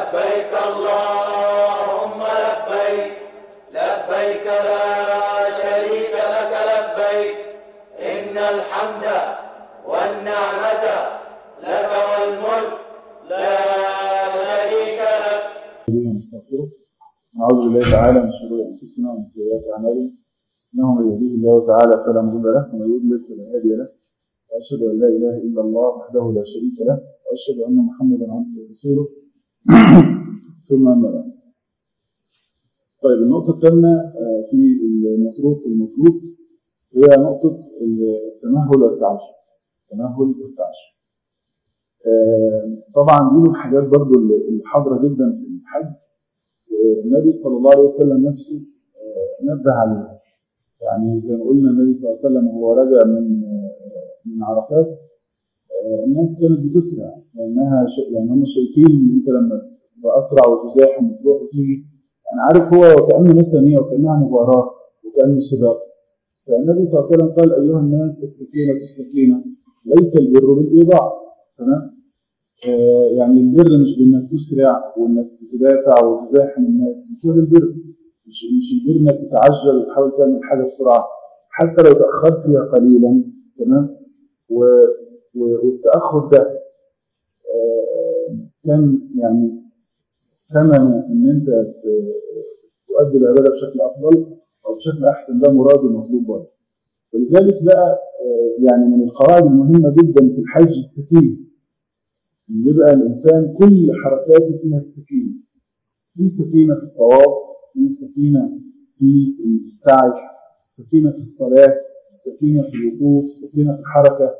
لبيك اللهم لبيك لبيك لا شريك لك لبيك إن الحمد والنعمة لك والملك لا شريك لك به ونستغفره نعوذ بالله تعالى من شرور انفسنا ومن سيئات اعمالنا انه من يهديه الله تعالى فلا مضل له ومن يضلل فلا هادي له واشهد ان لا اله الا الله وحده لا شريك له واشهد ان محمدا عبده ورسوله ثم اما بعد طيب النقطه الثانيه آه، في المطروق والمفروض هي نقطه التمهل والتعشي التمهل والتعشي آه، طبعا دي من الحاجات برضو اللي حاضره جدا في الحج والنبي صلى الله عليه وسلم نفسه آه، نبه عليها يعني زي ما قلنا النبي صلى الله عليه وسلم وهو راجع من آه، من عرفات آه، الناس كانت بتسرع لانها ش... يعني هم شايفين ان انت لما تبقى اسرع وتزاحم وتروح وتيجي يعني عارف هو وكانه مثلا ايه وكانها مباراه وكانه سباق فالنبي صلى الله عليه وسلم قال ايها الناس السكينه السكينه ليس البر بالايضاع تمام آه، يعني البر مش بانك تسرع وانك تدافع وتزاحم الناس مش هو ده البر مش مش البر انك تتعجل وتحاول تعمل حاجه بسرعه حتى لو تاخرت فيها قليلا تمام و... و... والتاخر ده آه، كان يعني ثمن ان انت ت- تؤدي العباده بشكل افضل او بشكل احسن ده مراد ومطلوب برضه ولذلك بقى آه، يعني من القواعد المهمه جدا في الحج السكينه ان يبقى الانسان كل حركاته فيها السكينه في سكينه في الطواف في سكينه في السعي سكينه في الصلاه سكينه في الوقوف سكينه في الحركه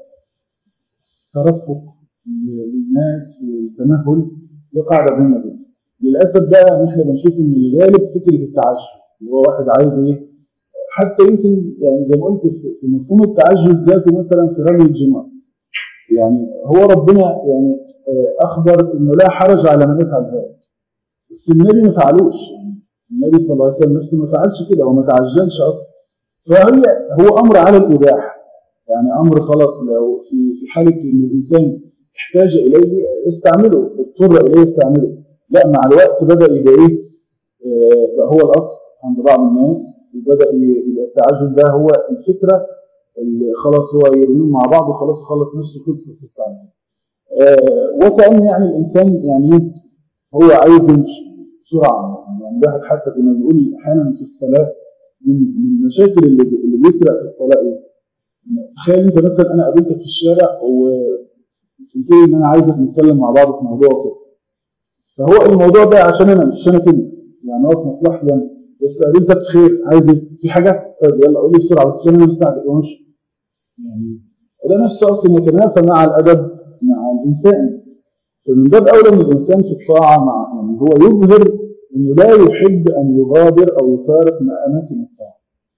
ترفق للناس والتمهل دي قاعده مهمه جدا للاسف بقى احنا بنشوف ان الغالب فكره التعجل اللي هو واحد عايز ايه حتى يمكن يعني زي ما قلت في في مفهوم التعجل ذاته مثلا في رمي الجمار يعني هو ربنا يعني آه، اخبر انه لا حرج على من يفعل ذلك بس النبي ما فعلوش النبي صلى الله عليه وسلم نفسه ما فعلش كده وما تعجلش اصلا فهي هو امر على الاباحه يعني امر خلاص لو في في حاله ان الانسان احتاج اليه استعمله اضطر اليه استعمله لا مع الوقت بدا يبقى ايه آه، بقى هو الاصل عند بعض الناس وبدا ي- يبقى التعجل ده هو الفكره اللي خلاص هو يرميهم مع بعض وخلاص خلص نفسه خلص في الساعه آه، وكأن يعني الإنسان يعني هو عايز يمشي بسرعة يعني الواحد حتى كنا بنقول أحيانا في الصلاة من من المشاكل اللي اللي بيسرق في الصلاة إيه؟ تخيل أنت مثلا أنا قابلتك في الشارع وقلت لي إن أنا عايزك نتكلم مع بعض في موضوع كده فهو الموضوع ده عشان أنا مش عشان كده يعني هو في مصلحتي أنا بس قابلتك خير عايز إيه؟ في حاجة طيب يلا قول لي بسرعة بس عشان أنا مستعجل وماشي يعني وده نفسه أصلا يتنافى مع الأدب مع الإنسان فمن باب أولى أن الإنسان في الطاعة مع يعني هو يظهر أنه لا يحب أن يغادر أو يفارق مع أماكن الطاعة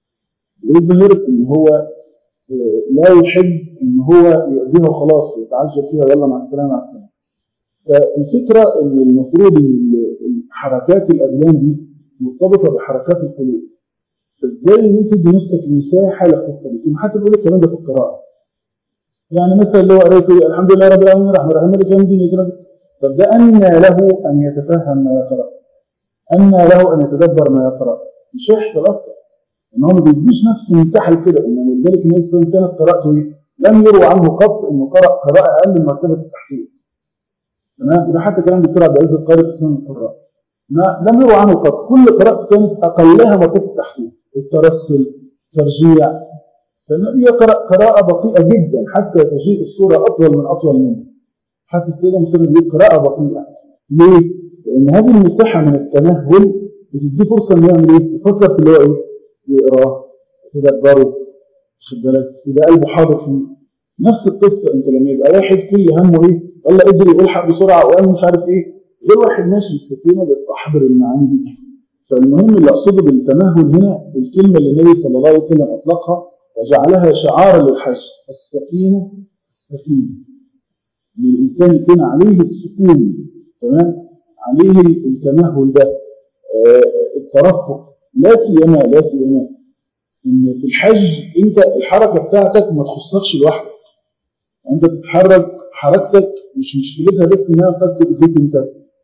يظهر أن هو آه، لا يحب أن هو يؤديها وخلاص ويتعجل فيها يلا مع السلامة مع السلامة فالفكرة أن المفروض أن حركات الأديان دي مرتبطة بحركات القلوب فازاي ان انت تدي نفسك مساحه للقصه دي حتى بيقول الكلام ده في القراءه يعني مثلا لو قريت الحمد لله رب العالمين الرحمن الرحيم مالك يوم الدين إياك نعبد طب ده أنى له أن يتفهم ما يقرأ أنى له أن يتدبر ما يقرأ مش هيحصل أصلا إن هو ما بيديش نفسه مساحة لكده إن ولذلك النبي صلى الله عليه وسلم كانت قراءته إيه؟ لم يروى عنه قط إنه قرأ قراءة أقل من مرتبة التحقيق تمام ده حتى كلام دكتور عبد العزيز القاري في سنن القراء ما لم يروى عنه قط كل قراءته كانت أقلها مرتبة التحقيق الترسل ترجيع فالنبي يقرأ قراءة بطيئة جدا حتى تجيء السورة أطول من أطول منه حتى السيدة مسلم بيقول قراءة بطيئة ليه؟ لأن هذه المساحة من التمهل بتدي فرصة إنه يعمل إيه؟ يفكر في اللي هو إيه؟ يقراه يتدبره واخد بالك يبقى قلبه حاضر فيه نفس القصة أنت لما يبقى واحد كل همه إيه؟ يلا اجري والحق بسرعة وقال مش عارف إيه غير واحد ماشي بالسكينة بيستحضر المعاني دي فالمهم اللي أقصده بالتمهل هنا الكلمة اللي النبي صلى الله عليه وسلم أطلقها وجعلها شعارا للحج السكينة السكينة ان الانسان يكون عليه السكون تمام عليه التمهل ده آه، الترفق لا سيما لا سيما ان في الحج انت الحركه بتاعتك ما تخصكش لوحدك انت بتتحرك حركتك مش مشكلتها بس انها قد تؤذيك انت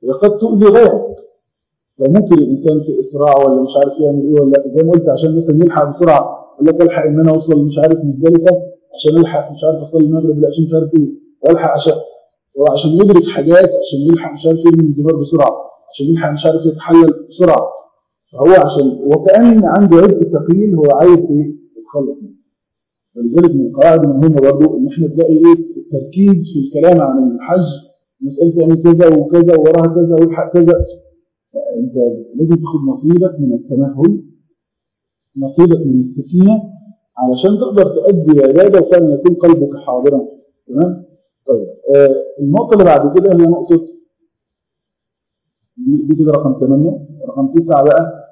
هي قد تؤذي غيرك فممكن الانسان في اسراع ولا مش عارف يعمل ايه ولا زي ما قلت عشان مثلا يلحق بسرعه يقول لك الحق ان انا اوصل مش عارف مزدلفه عشان الحق مش عارف اصلي المغرب لا عشان مش عارف ايه والحق عشان هو عشان يدرك حاجات عشان يلحق مش عارف يرمي الجمار بسرعه عشان يلحق مش عارف يتحلل بسرعه فهو عشان وكأن عنده عبء ثقيل هو عايز ايه يتخلص منه ولذلك من القواعد المهمه برضه ان احنا نلاقي ايه التركيز في الكلام عن الحج مساله يعني كذا وكذا ووراها كذا والحق كذا انت لازم تاخد نصيبك من التمهل نصيبك من السكينه علشان تقدر تؤدي العباده وفعلا يكون قلبك حاضرا تمام طيب آه النقطه اللي بعد كده هي نقطه دي, دي كده رقم 8 رقم 9 بقى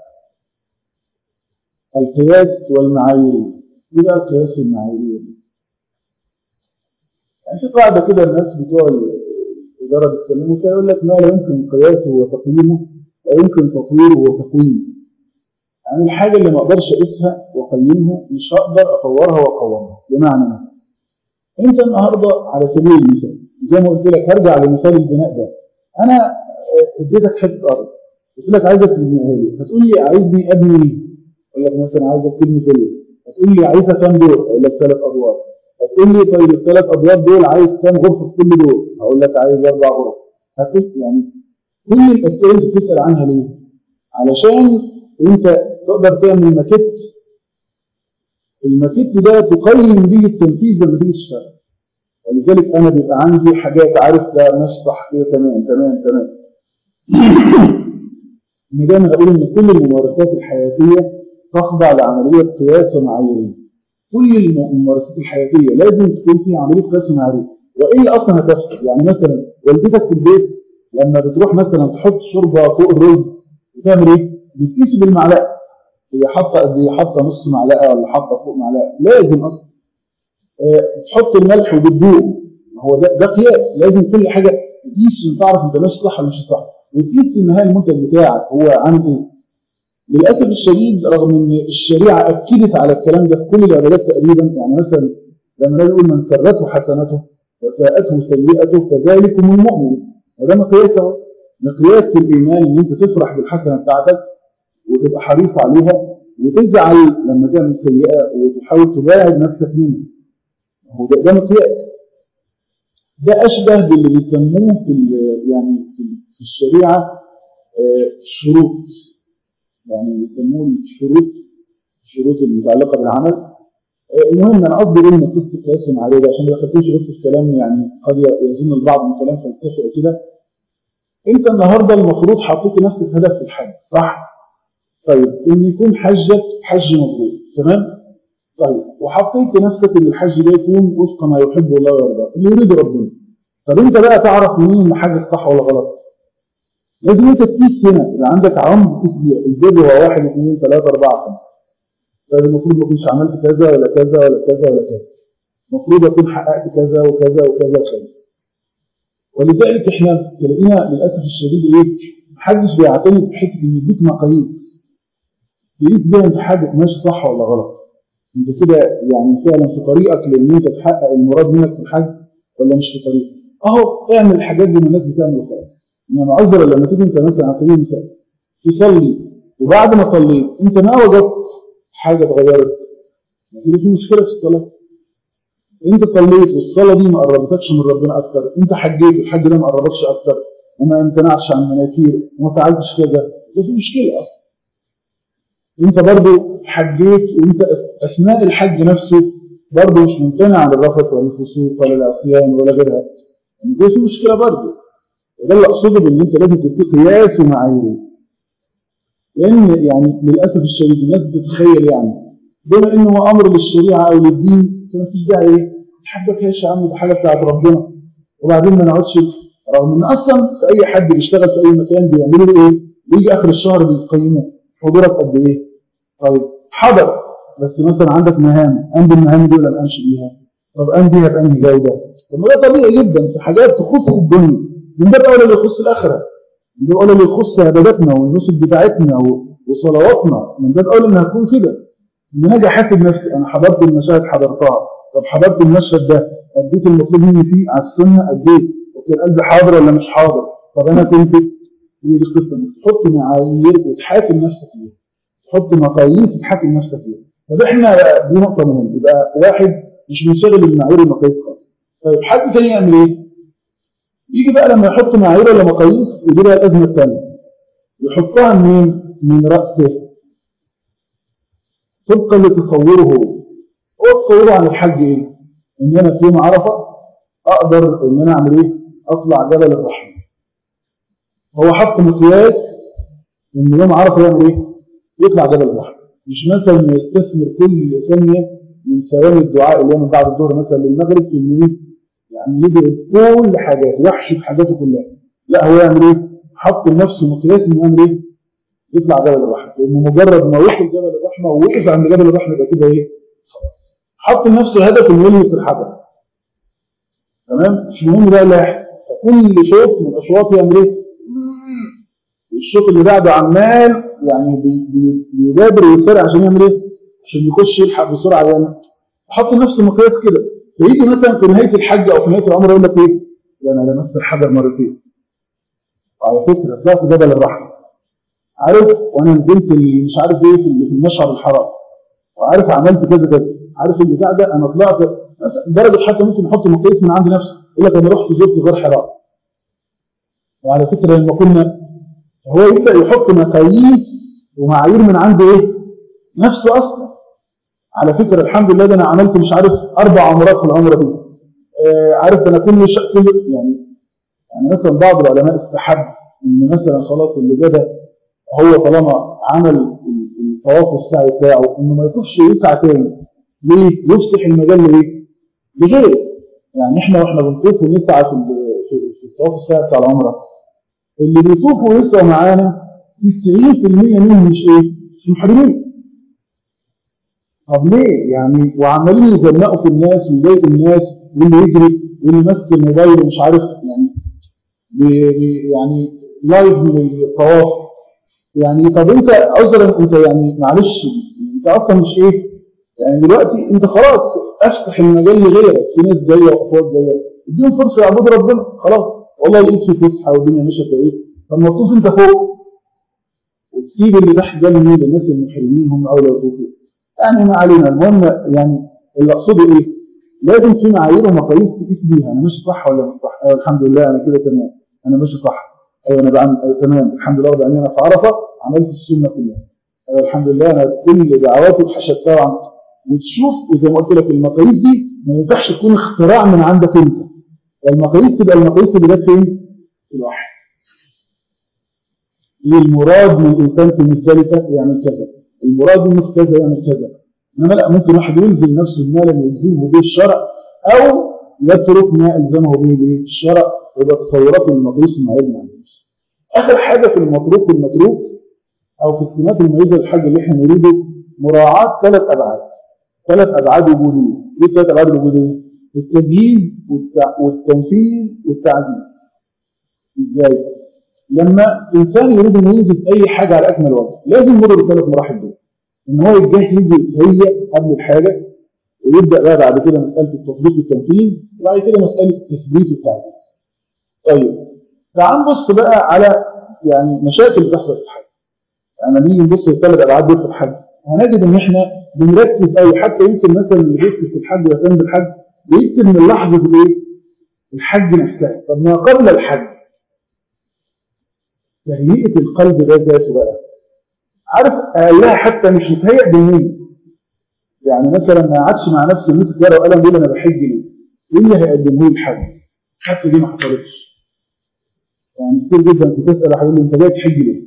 القياس والمعايير ايه بقى القياس والمعايير يعني في قاعده كده الناس بتوع الاداره بيتكلموا فيها يقول لك ما لا يمكن قياسه وتقييمه لا يمكن تطويره وتقويمه يعني الحاجه اللي ما اقدرش اقيسها واقيمها مش هقدر اطورها واقومها بمعنى انت النهارده على سبيل المثال زي ما قلت لك هرجع لمثال البناء ده انا اديتك حته ارض قلت لك عايزك تبنيها لي هتقول لي عايزني ابني اقول لك مثلا عايزك تبني فيلا هتقول لي عايزها كام دور اقول لك ثلاث ادوار هتقول لي طيب الثلاث ادوار دول عايز كام غرفه في كل دور هقول لك عايز اربع غرف هتقول يعني كل الاسئله اللي بتسال عنها ليه علشان انت تقدر تعمل ماكيت الماكيت ده تقيم به التنفيذ لما تيجي تشتغل ولذلك انا بيبقى عندي حاجات عارف ده ماشي صح كده تمام تمام تمام ان دايما اقول ان كل الممارسات الحياتيه تخضع لعمليه قياس ومعايير كل الممارسات الحياتيه لازم تكون فيها عمليه قياس ومعايير والا اصلا هتفسد يعني مثلا والدتك في البيت لما بتروح مثلا تحط شوربه فوق الرز بتعمل ايه؟ بتقيسه بالمعلقه هي حاطه قد ايه؟ حاطه نص معلقه ولا حاطه فوق معلقه لازم اصلا أه تحط الملح وبتدوق هو ده ده قياس لازم كل حاجه تقيس عشان تعرف انت ماشي صح ولا مش صح وتقيس في النهايه المنتج بتاعك هو عامل ايه للاسف الشديد رغم ان الشريعه اكدت على الكلام ده في كل العبادات تقريبا يعني مثلا لما نقول من سرته حسنته وساءته سيئته فذلكم المؤمن وده مقياس اهو مقياس في الايمان ان انت تفرح بالحسنه بتاعتك وتبقى حريص عليها وتزعل لما تعمل سيئه وتحاول تباعد نفسك منها هو ده, ده مقياس ده اشبه باللي بيسموه في يعني في الشريعه شروط يعني يسموه الشروط الشروط المتعلقه بالعمل المهم انا قصدي ايه من قصه القياس عليه ده عشان ما دخلتوش بس في كلام يعني قد يظن البعض من كلام فلسفي او كده انت النهارده المفروض حطيت لنفسك هدف في الحج صح؟ طيب ان يكون حجك حج مبرور تمام؟ طيب وحطيت لنفسك ان الحج ده يكون وفق ما يحب الله ويرضاه اللي يريد ربنا طب انت بقى تعرف منين ان حاجه صح ولا غلط؟ لازم انت تقيس هنا يبقى عندك عمر تقيس بيها البر هو واحد اثنين ثلاثه اربعه خمسه طيب المفروض ما اكونش عملت كذا ولا كذا ولا كذا ولا كذا المفروض اكون حققت كذا وكذا وكذا وكذا ولذلك احنا تلاقينا للاسف الشديد ايه محدش بيعتمد في حته ان يديك مقاييس تقيس بيها انت حاجه ماشي صح ولا غلط انت كده يعني فعلا في طريقك لان انت تحقق المراد منك في الحج ولا مش في طريقك اهو اعمل الحاجات دي ما الناس بتعمل وخلاص انما عذرا لما تيجي انت مثلا على سبيل المثال تصلي وبعد ما صليت انت ما وجدت حاجه اتغيرت ما في مشكله في الصلاه انت صليت والصلاه دي ما قربتكش من ربنا اكتر انت حجيت والحج ده ما قربكش اكتر وما امتنعش عن مناكير وما فعلتش كذا ده في مشكله اصلا انت برضو حجيت وانت اثناء الحج نفسه برضو مش ممتنع عن الرفث ولا الفسوق ولا العصيان ولا غيرها ده في مشكله برضو وده اللي اقصده بان انت لازم تكون قياس ومعايير لان يعني للاسف الشديد الناس بتتخيل يعني بما انه هو امر للشريعه او للدين فما فيش داعي ايه حبك ايش يا عم دي حاجه بتاعت ربنا وبعدين ما نقعدش رغم ان اصلا في اي حد بيشتغل في اي مكان بيعملوا له ايه بيجي اخر الشهر بيقيموا حضورك قد ايه طيب حضر بس مثلا عندك مهام قام بالمهام دي ولا ما قامش بيها طب قام بيها بانهي جوده طب ما ده طبيعي جدا في حاجات تخص الدنيا من باب اولى اللي يخص الاخره من باب اولى اللي يخص عباداتنا والنسك بتاعتنا وصلواتنا من باب اولى انها تكون كده ان انا احاسب نفسي انا حضرت المشاهد حضرتها طب حضرت المشهد ده اديت المطلوب مني فيه على السنه اديت وكان قلبي حاضر ولا مش حاضر طب انا كنت هي دي القصه انك تحط معايير وتحاكم نفسك فيها تحط مقاييس تحاكم نفسك فيها طب احنا دي نقطه مهمه يبقى واحد مش منشغل بالمعايير والمقاييس خالص طيب حد تاني يعمل ايه؟ يجي بقى لما يحط معايير ولا مقاييس ودي بقى الازمه الثانيه يحطها منين؟ من راسه طبقا لتصوره هو هو تصوره عن الحج ايه؟ ان انا في يوم عرفه اقدر ان انا اعمل ايه؟ اطلع جبل الرحمه هو حط مقياس ان يوم عرفه يعمل ايه؟ يطلع جبل الرحمه مش مثلا يستثمر كل ثانيه من ثواني الدعاء اللي هو من بعد الظهر مثلا للمغرب في انه ايه؟ يعني يدعي كل حاجاته يحشد حاجاته كلها لا هو يعمل ايه؟ حط لنفسه مقياس انه يعمل ايه؟ يطلع جبل الرحمه لانه مجرد ما وصل جبل الرحمه ووقف عند جبل الرحمه يبقى كده ايه؟ خلاص حط لنفسه هدف انه يلمس الحجر تمام؟ مش مهم بقى اللي هيحصل فكل شوط من الاشواط يعمل ايه؟ الشوط اللي بعده عمال يعني بي- بي- بيبادر ويسرع عشان يعمل ايه؟ عشان يخش يلحق بسرعه يعني حط لنفسه مقياس كده فيجي مثلا في نهايه الحج او في نهايه العمره يقول لك ايه؟ ده انا لمست الحجر مرتين وعلى فكره طلعت جبل الرحمه عارف وانا نزلت ال- مش عارف ايه في في المشعر الحرام وعارف عملت كذا كذا عارف البتاع ده انا طلعت مثلا درجه حتى ممكن يحط مقياس من عند نفسه يقول لك انا رحت زرت غير حراء وعلى فكره لما كنا هو يبدا يحط مقاييس ومعايير من عند ايه؟ نفسه اصلا على فكره الحمد لله ده انا عملت مش عارف اربع عمرات في العمره دي آه عارف انا كل ش... كل يعني يعني مثلا بعض العلماء استحب ان مثلا خلاص اللي بدا هو طالما عمل ال- الطواف السعي بتاعه انه ما يطوفش يسعى تاني ليه؟ يفسح المجال لايه؟ لغيره يعني احنا واحنا بنطوف ونسعى في ال- في في الطواف السعي بتاع العمره اللي بيطوفوا ويسعوا معانا 90% منهم مش ايه؟ مش محرمين طب ليه؟ يعني وعمالين يزنقوا في الناس ويضايقوا الناس واللي يجري واللي ماسك الموبايل ومش عارف يعني بي- بي- يعني لايف من الطواف يعني طب انت عذرا انت يعني معلش انت اصلا مش ايه يعني دلوقتي انت خلاص افسح المجال لغيرك في ناس جايه وافواج جايه اديهم فرصه يعبدوا ربنا خلاص والله لقيت في فسحه والدنيا ماشيه كويس طب ما تطوف انت فوق وتسيب اللي تحت ده لمين للناس المحرمين هم اولى يطوفوا يعني ما علينا المهم يعني اللي اقصده ايه لازم في معايير ومقاييس تقيس بيها انا ماشي صح ولا مش صح ايوه الحمد لله انا كده تمام انا ماشي صح ايوه انا بعمل أيوة تمام الحمد لله رب العالمين انا في عرفه عملت السنه كلها ايوه الحمد لله انا كل دعواتي اتحشدتها عن وتشوف وزي ما قلت لك المقاييس دي ما ينفعش تكون اختراع من عندك انت المقاييس تبقى المقاييس اللي جت فين؟ في الوحي للمراد من الانسان في مزدلفه يعمل كذا المراد منه في كذا يعمل كذا انما لا ممكن واحد يلزم نفسه بما لم يلزمه به الشرع او يترك ما الزمه به به الشرع ويبقى تصوراته للمقيوس المعيب ما عندوش اخر حاجه في المتروك والمتروك او في السمات المميزه للحج اللي احنا نريده مراعاه ثلاث ابعاد ثلاث ابعاد وجوديه ايه الثلاث ابعاد الوجوديه التجهيز والتع... والتنفيذ والتعزيز ازاي لما انسان يريد انه ينجز اي حاجه على اكمل وجه لازم يمر بالثلاث مراحل دول ان هو يتجهز ويتهيأ قبل الحاجه ويبدا بقى بعد كده مساله التطبيق والتنفيذ وبعد كده مساله التثبيت والتعزيز طيب تعال نبص بقى على يعني مشاكل بتحصل في الحج يعني لما نيجي نبص للثلاث ابعاد دول في الحج هنجد ان احنا بنركز قوي حتى يمكن مثلا اللي بيكتب في الحج ويهتم بالحج بيكتب من لحظه الايه؟ الحج نفسها طب ما قبل الحج تهيئه القلب ده ذاته بقى عارف اقلها حتى مش متهيأ بالنية يعني مثلا ما قعدش مع نفسه مسك ورقه وقلم يقول انا بحج ليه؟ ايه اللي هيقدمه لي الحج؟ حتى دي ما حصلتش يعني كتير جدا كنت تسال واحد يقول لي انت جاي تحج ليه؟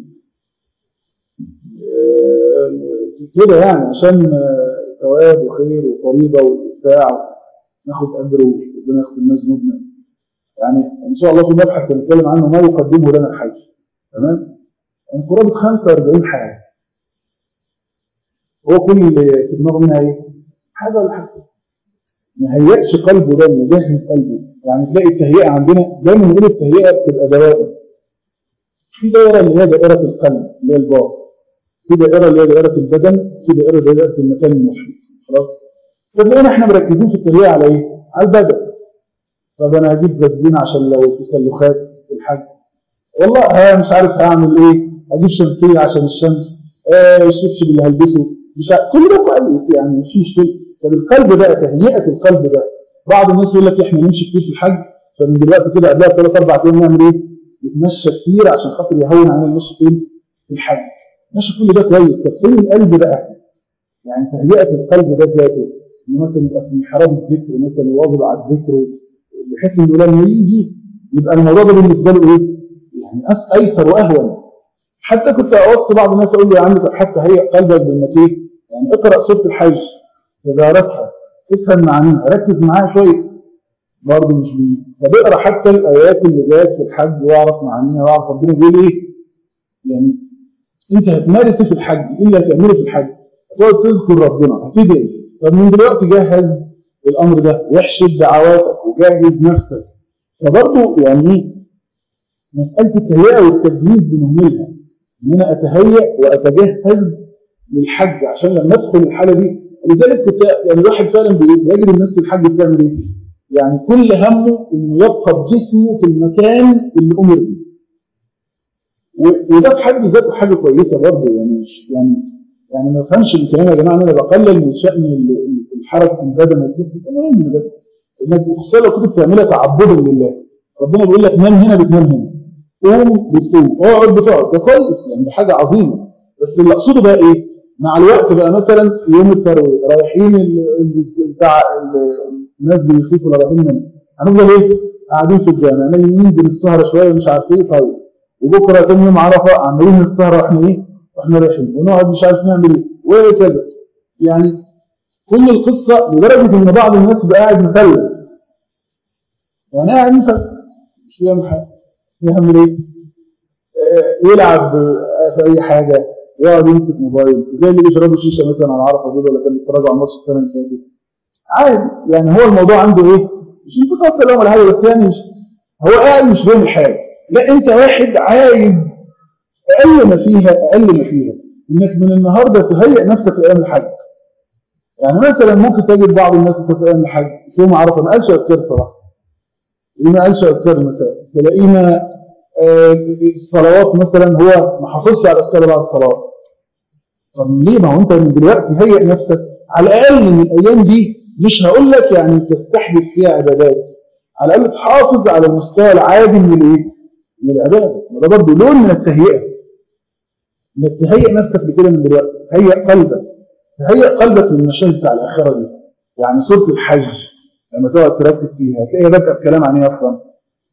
آه، كده يعني عشان آه، ثواب وخير وفريضه وبتاع ناخد اجر وربنا يغفر لنا ذنوبنا يعني ان شاء الله في مبحث هنتكلم عنه ما يقدمه لنا الحج تمام؟ يعني قرابه 45 حاجه هو كل اللي في دماغه منها ايه؟ حاجه ولا حاجه ما هيئش قلبه ده يجهز قلبه يعني تلاقي التهيئه عندنا دايما نقول التهيئه بتبقى دوائر في دائره اللي هي دائره القلب اللي هي الباطن في دائره اللي هي دائره البدن في دائره اللي هي دائره المكان المحيط خلاص فتلاقينا احنا مركزين في التهيئه على ايه؟ على البدن طب انا هجيب فازلين عشان لو التسلخات في الحج والله ها مش عارف هعمل ايه اجيب شمسيه عشان الشمس آه الشبشب اللي هلبسه مش عارف. كل ده كويس يعني مش مشكله طب القلب بقى تهيئه القلب ده بعض الناس يقول لك احنا نمشي كتير في الحج فمن دلوقتي كده قبلها ثلاث اربع ايام نعمل ايه؟ نتمشى كتير عشان خاطر يهون علينا المشي فين؟ في الحج ماشي كل ده كويس طب فين القلب بقى؟ يعني تهيئه القلب ده ذاته إنه مثلا يبقى في انحراف الذكر مثلا يواظب على الذكر بحيث انه لما يجي يبقى الموضوع ده بالنسبه له ايه؟ يعني أس- ايسر واهون حتى كنت اوصي بعض الناس اقول له يا عم طب حتى هيئ قلبك بانك ايه؟ يعني اقرا سوره الحج تدارسها افهم معانيها ركز معاها شويه برضه مش بيه طب اقرا حتى الايات اللي جاءت في الحج واعرف معانيها واعرف ربنا بيقول ايه يعني انت هتمارس إيه في الحج ايه اللي هتعمله في الحج تقعد تذكر ربنا هتدعي طب من دلوقتي جهز الامر ده واحشد دعواتك وجهز نفسك فبرضه يعني ايه مساله التهيئه والتجهيز بنهملها ان انا اتهيأ واتجهز للحج عشان لما ادخل الحاله دي لذلك كنت يعني الواحد فعلا بي- بيجري الناس في الحج بتعمل ايه؟ يعني كل همه انه يبقى بجسمه في المكان اللي امر به و- وده في حد ذاته حاجه كويسه برضه يعني مش يعني يعني ما تفهمش من كلامي يا جماعه ان انا بقلل من شان ال- ال- الحركه البدن والجسم المهم بس انك خصوصا لو كنت بتعملها تعبدا لله ربنا بيقول لك نام هنا بتنام هنا قوم بتقوم اقعد بتقعد ده كويس يعني ده حاجه عظيمه بس اللي اقصده بقى ايه؟ مع الوقت بقى مثلا يوم الترويح رايحين ال- ال- بتاع ال- الناس بيخيفوا ولا رايحين منه هنفضل ايه؟ قاعدين في الجامع نايمين بالسهره شويه مش عارف ايه طيب وبكره تاني يوم عرفه عاملين السهره واحنا ايه؟ واحنا رايحين ونقعد مش عارف نعمل ايه وهكذا يعني كل القصه لدرجه ان بعض الناس بقى قاعد مفلس يعني قاعد مفلس مش بيعمل حاجه يعمل ايه؟ آه، يلعب آه، في اي حاجه يقعد يمسك موبايل زي اللي بيشربوا شيشه مثلا على عرفه دول ولا كانوا بيتفرجوا على ماتش السنه اللي فاتت عادي يعني هو الموضوع عنده ايه؟ مش متكسر لهم ولا حاجه بس يعني مش هو قاعد مش بيعمل حاجه لا انت واحد عايز اقل ما فيها اقل ما فيها انك من النهارده تهيئ نفسك لايام الحج يعني مثلا ممكن تجد بعض الناس في ايام الحج في يوم عرفه ما قالش اذكار صراحه ما قالش اذكار المساء تلاقينا آه، الصلوات مثلا هو ما حافظش على اذكار بعد الصلاه طب ليه ما هو انت من دلوقتي هيئ نفسك على الاقل من الايام دي مش هقول لك يعني تستحدث فيها عبادات على الاقل تحافظ على المستوى العادي من الايه؟ من العباده وده برضه لون من التهيئه انك تهيئ نفسك لكده من دلوقتي هيئ قلبك تهيئ قلبك للمشاهد بتاع الاخره دي يعني سوره الحج لما تقعد تركز فيها هتلاقيها بادئه بكلام عن ايه اصلا؟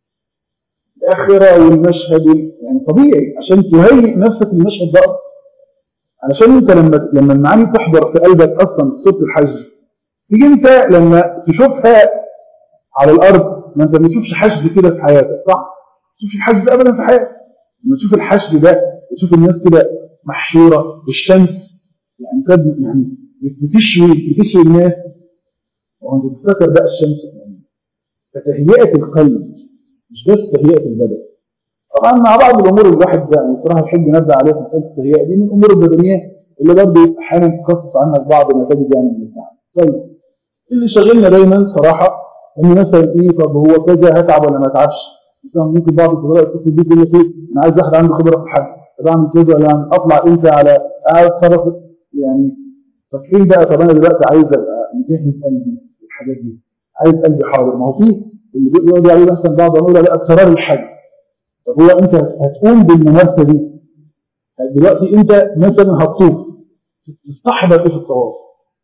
الآخرة والمشهد يعني طبيعي عشان تهيئ نفسك للمشهد ده أصلاً. علشان انت لما لما المعاني تحضر في قلبك اصلا في سوره الحج تيجي انت لما تشوفها على الارض ما انت ما بتشوفش حشد كده في حياتك صح؟ ما تشوفش الحشد ده ابدا في حياتك لما تشوف الحشد ده تشوف الناس كده محشوره بالشمس يعني كده يعني بتشوي بتشوي الناس وانت تفتكر بقى الشمس يعني فتهيئه القلب مش بس تهيئه البدن طبعا مع بعض الامور الواحد يعني صراحه يحب ينبه عليها في مساله التهيئه دي من الامور البدنيه اللي برضه احيانا تخصص عنك بعض ما تجد يعني من التعب. طيب اللي شاغلنا دايما صراحه ان مثلا ايه طب هو كذا هتعب ولا ما اتعبش؟ مثلا ممكن بعض الخبراء يتصل بيك يقول لك ايه انا عايز واحد عنده خبره في الحج طب اعمل كذا ولا أعمل- اطلع امتى على قاعد اتصرف يعني طب ايه بقى طب انا دلوقتي عايز ابقى مجهز قلبي الحاجات دي عايز قلبي حاضر ما هو في اللي بيقعد عليه مثلا بعض الامور لا اسرار الحج طب هو انت هتقوم بالممارسه دي دلوقتي انت مثلا هتطوف تستحضر ايه في الطواف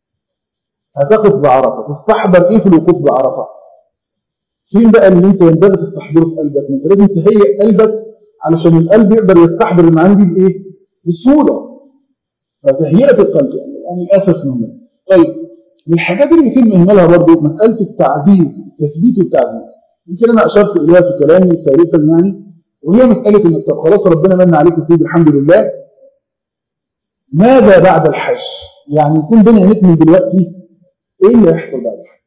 هتقف بعرفه تستحضر ايه في الوقوف بعرفه فين بقى اللي انت ينبغي تستحضره في قلبك انت لازم تهيئ قلبك علشان القلب يقدر يستحضر المعاني دي بايه بسهوله فتهيئه القلب يعني, يعني للاسف مهمه طيب من الحاجات اللي يتم اهمالها برضه مساله التعزيز التثبيت والتعزيز يمكن انا اشرت اليها في كلامي سالفا يعني وهي مساله انك طب خلاص ربنا من عليك يا سيدي الحمد لله ماذا بعد الحج؟ يعني يكون بين عينيك من دلوقتي ايه اللي هيحصل بعد الحج؟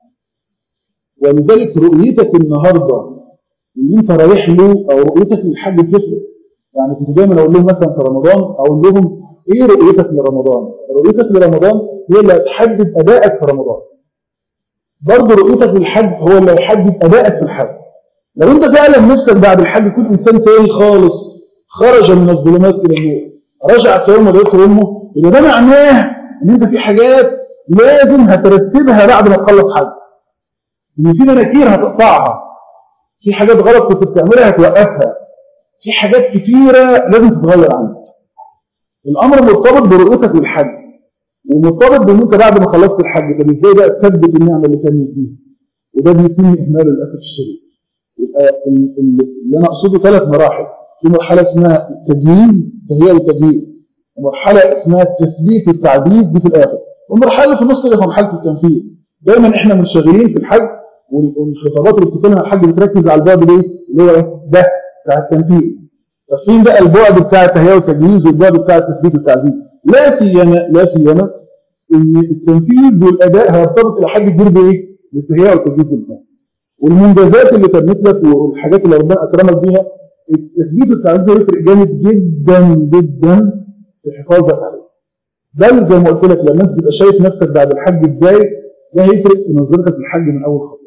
ولذلك رؤيتك النهارده اللي انت رايح له او رؤيتك للحج تفرق يعني كنت دايما اقول لهم مثلا في رمضان اقول لهم ايه رؤيتك لرمضان؟ رؤيتك لرمضان هي اللي هتحدد ادائك في رمضان. برضه رؤيتك للحج هو اللي هيحدد ادائك في الحج. لو انت فعلا نفسك بعد الحج تكون انسان تاني خالص خرج من الظلمات الى النور رجع كيوم ذكر امه يبقى ده معناه ان انت في حاجات لازم هترتبها بعد ما تخلص حج ان في مناكير هتقطعها في حاجات غلط كنت بتعملها هتوقفها في حاجات كتيره لازم تتغير عنك الامر مرتبط برؤيتك للحج ومرتبط بان انت بعد ما خلصت الحج طب ازاي بقى تثبت النعمه اللي كانت فيها وده بيتم اهماله للاسف الشديد يبقى ال- ال- اللي انا اقصده ثلاث مراحل في مرحله اسمها التجهيز فهي التجهيز ومرحله اسمها التثبيت التعديل دي في الاخر والمرحله اللي في النص اللي في مرحله التنفيذ دايما احنا منشغلين في الحج وال- والخطابات اللي بتتكلم عن الحج بتركز على البعد الايه اللي هو ايه ده بتاع التنفيذ بس فين بقى البعد بتاع التهيئه والتجهيز والبعد بتاع التثبيت والتعديل لا سيما لا سيما ان التنفيذ والاداء هيرتبط الى حد كبير بايه؟ بالتهيئه والتجهيز بالفعل والمنجزات اللي تمت لك والحاجات اللي ربنا اكرمك بيها التثبيت والتعديل ده يفرق جامد جدا جدا في حفاظك عليه بل زي ما قلت لك لما انت تبقى شايف نفسك بعد الحج ازاي ده هيفرق في نظرتك للحج من اول خطوه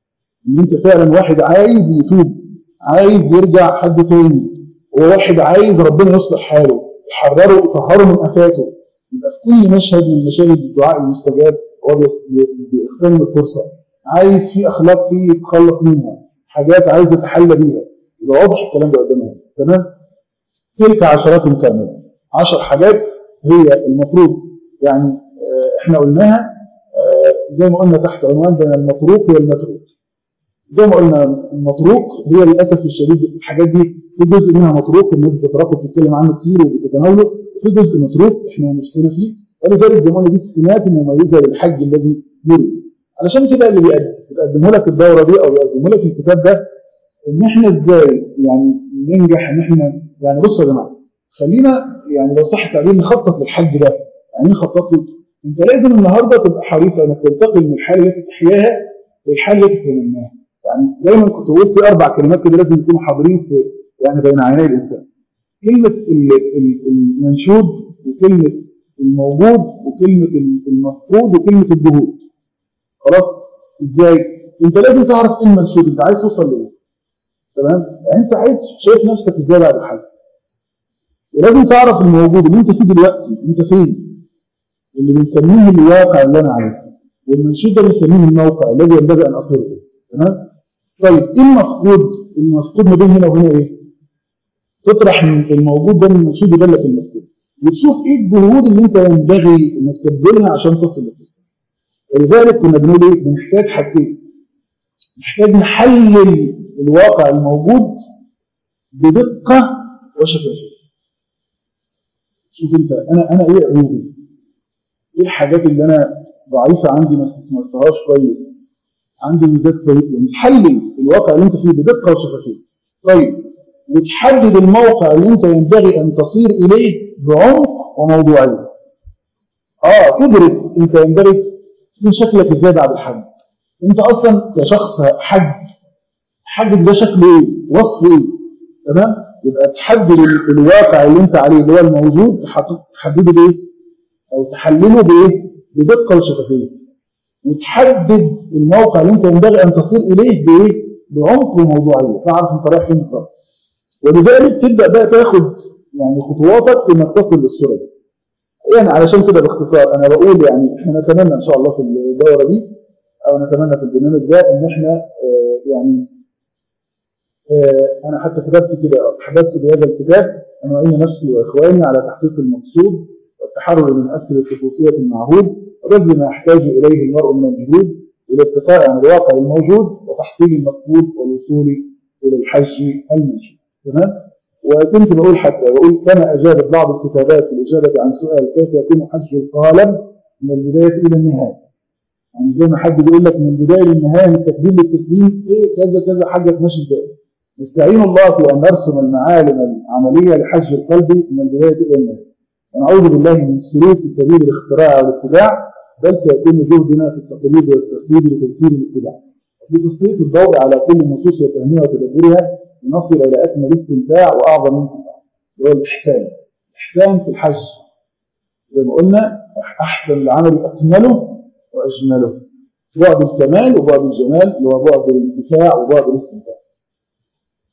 ان انت فعلا واحد عايز يتوب عايز يرجع حد تاني وواحد عايز ربنا يصلح حاله يحرره ويطهره من افاته يبقى في كل مشهد من مشاهد الدعاء المستجاب هو بيس- بيغتنم الفرصه عايز في اخلاق فيه يتخلص منها حاجات عايز يتحلى بيها يبقى واضح الكلام ده قدامنا تمام تلك عشرات كامله عشر حاجات هي المفروض يعني آه، احنا قلناها آه، زي ما قلنا تحت عنوان بين المطروق والمتروك زي ما قلنا المطروق هي للاسف الشديد الحاجات دي في جزء منها مطروق الناس بتترقب تتكلم عنه كتير وبتتناوله وفي جزء متروك احنا نفسنا فيه ولذلك زي ما قلنا دي السمات المميزه للحج الذي يريد علشان كده اللي بيقدم بيقدمه لك الدوره دي او بيقدمه لك الكتاب ده ان احنا ازاي يعني ننجح ان احنا يعني بصوا يا جماعه خلينا يعني لو صح التعبير نخطط للحج ده يعني نخطط له انت لازم النهارده تبقى حريص انك تنتقل من الحاله التي تحياها للحاله التي تتمناها يعني دايما كنت بقول في اربع كلمات كده لازم يكونوا حاضرين في يعني بين عيني الانسان كلمه ال- ال- المنشود وكلمه الموجود وكلمه المفقود وكلمه الجهود خلاص ازاي انت لازم تعرف ايه المنشود انت عايز توصل لايه تمام يعني انت عايز شايف نفسك ازاي بعد الحج ولازم تعرف الموجود اللي انت فيه دلوقتي انت فين اللي بنسميه الواقع اللي انا عليه والمنشود ده بنسميه الموقع الذي ينبغي ان اصل اليه تمام طيب ايه المفقود المفقود ما بين هنا وهنا ايه تطرح من الموجود ده من المنشود يدلك المفقود وتشوف ايه الجهود اللي انت ينبغي انك تبذلها عشان تصل للقصه ولذلك كنا بنقول ايه بنحتاج حاجتين محتاج نحلل الواقع الموجود بدقه وشفافيه شوف انت انا انا ايه عيوبي ايه الحاجات اللي انا ضعيفه عندي ما استثمرتهاش كويس عندي ميزات كويسه نحلل الواقع اللي انت فيه بدقه وشفافيه طيب وتحدد الموقع اللي انت ينبغي ان تصير اليه بعمق وموضوعيه اه تدرس انت ينبغي تكون شكلك ازاي بعد الحج انت اصلا كشخص حج حدد ده شكله ايه وصفه ايه تمام يبقى تحدد ال- الواقع اللي انت عليه اللي هو الموجود تحط- تحدده بايه او تحلله بايه بدقه وشفافيه وتحدد الموقع اللي انت ينبغي ان تصير اليه بايه بعمق وموضوعيه تعرف انت رايح فين بالظبط ولذلك تبدا بقى تاخد يعني خطواتك في انك تصل للصوره دي يعني علشان كده باختصار انا بقول يعني احنا نتمنى ان شاء الله في الدوره دي او نتمنى في البرنامج ده ان احنا آه، يعني آه، انا حتى كتبت كده حدثت بهذا الكتاب انا وان نفسي واخواني على تحقيق المقصود والتحرر من اسر الخصوصيه المعهود وبذل ما يحتاج اليه المرء من الجهود والاتقاء عن الواقع الموجود وتحصيل المفقود والوصول الى الحج المنشود تمام وكنت بقول حتى بقول كما اجابت بعض الكتابات في الاجابه عن سؤال كيف يتم حج القالب من البدايه الى النهايه يعني زي ما حد بيقول لك من البدايه للنهايه من التكبير للتسليم ايه كذا كذا حاجه ماشي ازاي نستعين الله في ان نرسم المعالم العمليه لحج القلب من البدايه الى النهايه ونعوذ بالله من سلوك سبيل الاختراع والاتباع بل سيكون جهدنا في التقليد والترتيب لتسهيل الاتباع وفي تسليط الضوء على كل النصوص وفهمها وتدبرها لنصل الى اكمل استمتاع واعظم انتفاع اللي هو الاحسان الاحسان في الحج زي ما قلنا احسن العمل اكمله واجمله بعد الكمال وبعد الجمال اللي هو بعد الانتفاع وبعد الاستمتاع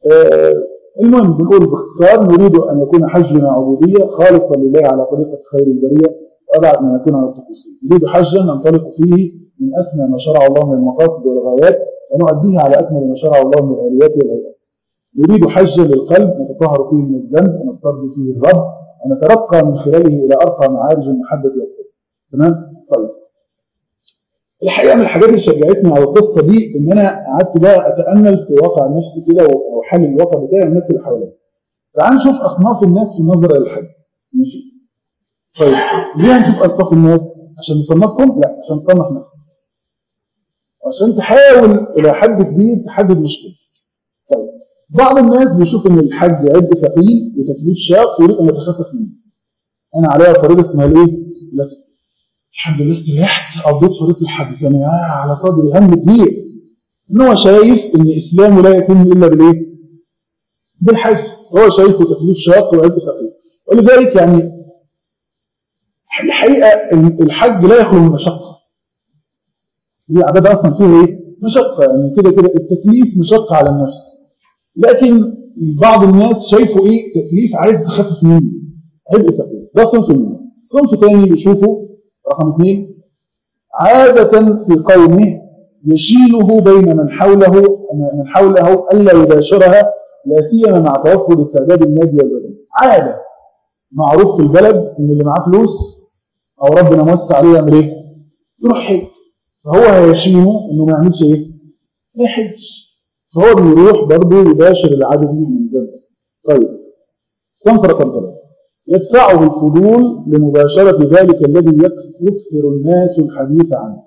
آه، المهم بنقول باختصار نريد أن يكون حجنا عبودية خالصا لله على طريقة خير البرية وأبعد ما يكون عن الطقوسية نريد حجا ننطلق فيه من أسمى ما شرع الله من المقاصد والغايات ونؤديها على أكمل ما شرع الله من الآليات والهيئات نريد حجا للقلب نتطهر فيه من الذنب ونسترضي فيه الرب ونترقى من خلاله إلى أرقى معارج المحبة والقرب تمام؟ طيب الحقيقة من الحاجات اللي شجعتني على القصة دي إن أنا قعدت بقى أتأمل في واقع نفسي كده وحل الواقع بتاعي والناس اللي حواليا. تعال نشوف أصناف الناس في نظرة للحج. ماشي؟ طيب ليه هنشوف أصناف الناس؟ عشان نصنفهم؟ لا عشان نصنف نفسك. عشان تحاول إلى حد كبير تحدد مشكلة. طيب بعض الناس بيشوف إن الحج عبء ثقيل وتكليف شاق ويريد أن يتخفف منه. أنا عليها فريضة اسمها الإيه؟ لا الحمد لله استريحت قضيت فريضة الحج كان على صدري هم كبير ان هو شايف ان اسلامه لا يتم الا بالايه؟ بالحج هو شايفه تكليف شاق وعبء ثقيل ولذلك يعني الحقيقه الحج لا يخلو من مشقه دي عباده اصلا فيها ايه؟ مشقه يعني كده كده التكليف مشقه على النفس لكن بعض الناس شايفه ايه؟ تكليف عايز تخفف منه عبء ثقيل ده صنف الناس صنف ثاني بيشوفه رقم اثنين عادة في قومه يشيله بين من حوله من حوله ألا يباشرها لا سيما مع توفر استعداد المادي والبدني عادة معروف في البلد ان اللي معاه فلوس او ربنا موسع عليه يعمل ايه؟ يروح حج فهو هيشيله انه ما يعملش ايه؟ ما يحجش فهو بيروح برضه يباشر العدد من الجنة طيب صنف رقم ثلاثة يدفعه الفضول لمباشرة ذلك الذي يكثر الناس الحديث عنه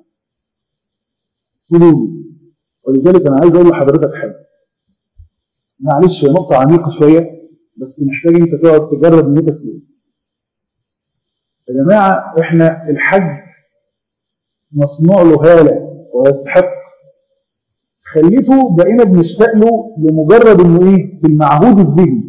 فضول ولذلك أنا عايز أقول لحضرتك حاجة معلش نقطة عميقة شوية بس محتاج أنت تقعد تجرب نيتك فيه يا جماعة إحنا الحج مصنوع له هالة ويستحق خليته بقينا بنشتاق له لمجرد إنه إيه في المعهود الذهني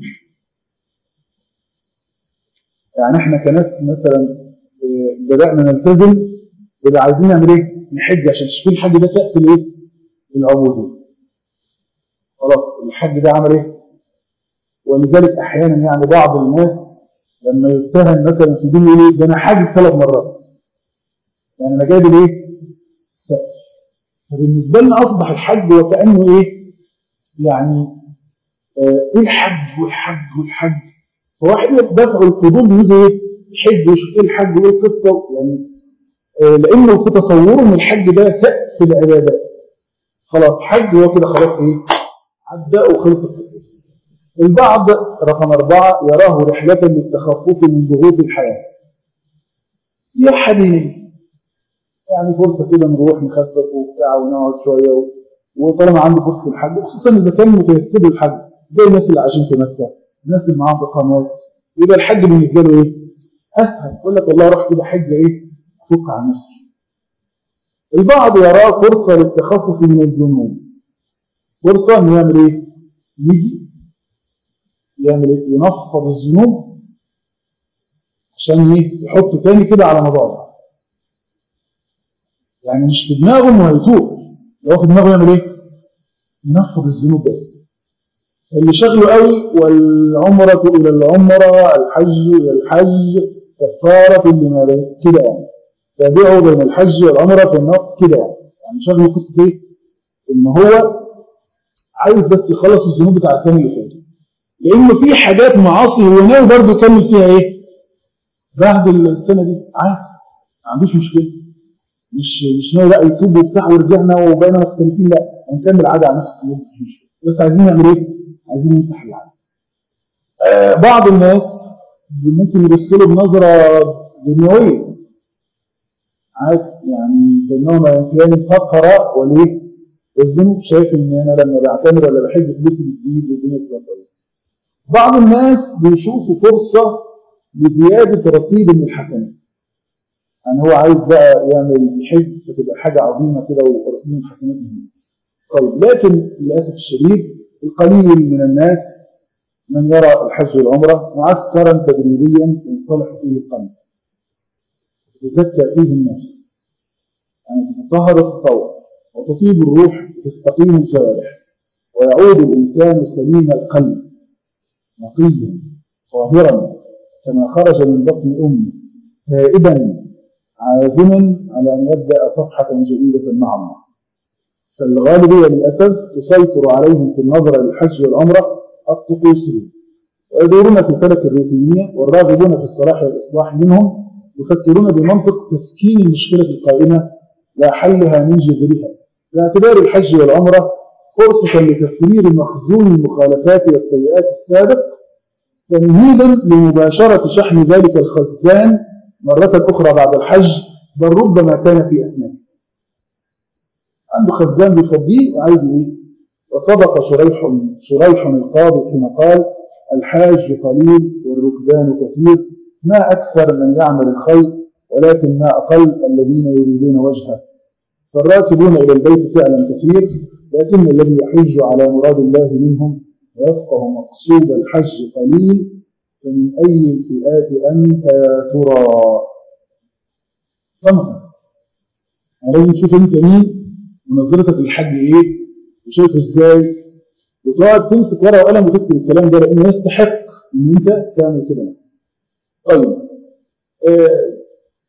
يعني احنا كناس مثلا بدأنا نلتزم يبقى عايزين نعمل ايه؟ نحج عشان تشوفين الحج ده سقف الايه؟ العبودية. خلاص الحج ده عمل ايه؟ ولذلك احيانا يعني بعض الناس لما يتهم مثلا في دين ايه؟ ده انا حاج ثلاث مرات. يعني انا جايب الايه؟ السقف. فبالنسبة لنا اصبح الحج وكأنه ايه؟ يعني آه ايه الحج والحج والحج فواحد دفع الفضول بيجي ايه يحج ويشوف ايه الحج وايه القصه يعني آه لانه في تصوره ان الحج ده سقف العبادات خلاص حج هو كده خلاص ايه عدى وخلص القصه البعض رقم أربعة يراه رحلة للتخفف من ضغوط الحياة سياحة دينية يعني فرصة كده نروح نخفف وبتاع ونقعد شوية وطالما عنده فرصة الحج خصوصا إذا كان متيسر الحج زي الناس اللي عايشين في مكة الناس اللي معاهم اقامات يبقى الحج بالنسبه له ايه؟ اسهل يقول لك والله اروح كده حج ايه؟ افك عن نفسي. البعض يراه فرصه للتخفف من الذنوب. فرصه انه يعمل ايه؟ يجي يعمل ايه؟ ينفض الذنوب عشان ايه؟ يحط تاني كده على مضاعف. يعني مش في دماغه انه هيتوب، لو في دماغه يعمل ايه؟ ينفض الذنوب بس. اللي شغله قوي والعمرة إلى العمرة الحج إلى الحج كفارة لما كده يعني تابعه بين الحج والعمرة في النار كده يعني يعني شغله قصة إيه؟ إن هو عايز بس يخلص الذنوب بتاع السنة اللي فاتت لأنه في حاجات معاصي هو ناوي برضه يكمل فيها إيه؟ بعد السنة دي عادي ما عندوش مشكلة مش مش ناوي بقى يتوب وبتاع ورجعنا وبقينا مختلفين لا هنكمل عادي على نفس الذنوب بس عايزين نعمل إيه؟ عايزين نمسح العالم آه بعض الناس ممكن يبصوا له بنظرة دنيوية عارف يعني كأنهم ينفيان الفقر وليه الذنوب شايف ان انا لما بعتمر ولا بحج فلوسي بتزيد والدنيا تبقى كويسه. بعض الناس بيشوفوا فرصه لزياده رصيد من الحسنات. يعني هو عايز بقى يعمل حج فتبقى حاجه عظيمه كده ورصيد من الحسنات دي. طيب لكن للاسف الشديد القليل من الناس من يرى الحج والعمرة معسكرا تدريبيا ينصلح فيه القلب تزكى فيه النفس يعني تتطهر التطور وتطيب الروح وتستقيم الجوارح ويعود الإنسان سليم القلب نقيا طاهرا كما خرج من بطن أمه تائبا عازما على أن يبدأ صفحة جديدة مع الله فالغالبية للأسف تسيطر عليهم في النظر للحج والعمرة الطقوسية ويدورون في فلك الروتينية والراغبون في الصلاح والإصلاح منهم يفكرون بمنطق تسكين المشكلة القائمة لا حلها من جذرها باعتبار الحج والعمرة فرصة لتفرير مخزون المخالفات والسيئات السابق تمهيدا لمباشرة شحن ذلك الخزان مرة أخرى بعد الحج بل ربما كان في أثناء عنده خزان بفضيه وعايز إيه؟ وصدق شريح شريح القاضي حين قال الحاج قليل والركبان كثير ما أكثر من يعمل الخير ولكن ما أقل الذين يريدون وجهه فالراكبون إلى البيت فعلا كثير لكن الذي يحج على مراد الله منهم ويفقه مقصود الحج قليل فمن أي الفئات أنت يا ترى صنف يعني نشوف انت مين ونظرتك للحج ايه وشايف ازاي وتقعد تمسك ورقه وقلم وتكتب الكلام ده لانه يستحق ان انت تعمل كده طيب آه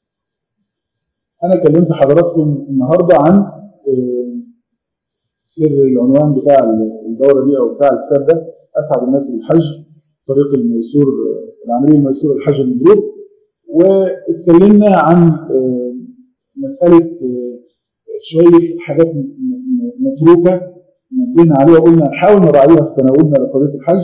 انا كلمت حضراتكم النهارده عن آه سر العنوان بتاع الدوره دي او بتاع الكتاب ده اسعد الناس بالحج طريق الميسور العمليه الميسور الحج المبرور واتكلمنا عن آه مساله شويه حاجات متروكه نبهنا عليها وقلنا نحاول نراعيها في تناولنا لقضيه الحج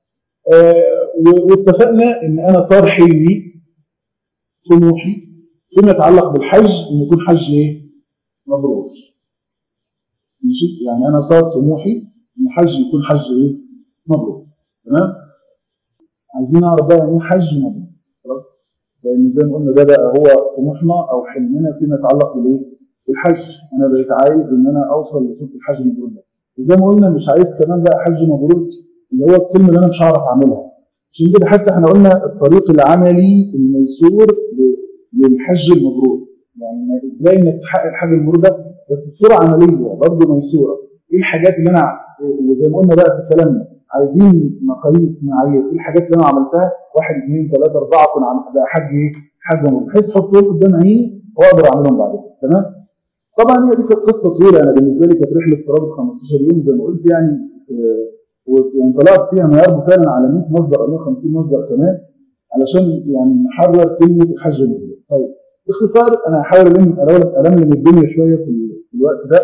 واتفقنا ان انا صار حلمي طموحي فيما يتعلق بالحج ان يكون حج ايه مبرور ماشي يعني انا صار طموحي ان حج يكون حج ايه مبرور تمام عايزين نعرف بقى يعني ايه حج مبرور خلاص لان زي ما قلنا ده بقى هو طموحنا او حلمنا فيما يتعلق بالايه بالحج انا بقيت عايز ان انا اوصل لصوره الحج المبرور ده وزي ما قلنا مش عايز كمان بقى حج مبرور اللي هو الكلمه اللي انا مش هعرف اعملها عشان كده حتى احنا قلنا الطريق العملي الميسور للحج المبرور يعني ازاي انك تحقق الحج المبرور ده بس بصوره عمليه برضه ميسوره ايه الحاجات اللي انا وزي ما قلنا بقى في كلامنا عايزين مقاييس معايير ايه الحاجات اللي انا عملتها واحد اثنين ثلاثه اربعه اكون عملت ده حج ايه حج مبرور بحيث احط دول قدام عيني واقدر اعملهم بعدين تمام طبعا هي دي كانت قصه طويله انا بالنسبه لي كانت رحله قرابه 15 يوم زي ما قلت يعني ويعني طلعت فيها انا يربو فعلا على 100 مصدر او 150 مصدر كمان علشان يعني نحرر كلمه الحج المبرور طيب باختصار انا هحاول الم الم الدنيا شويه في الوقت ده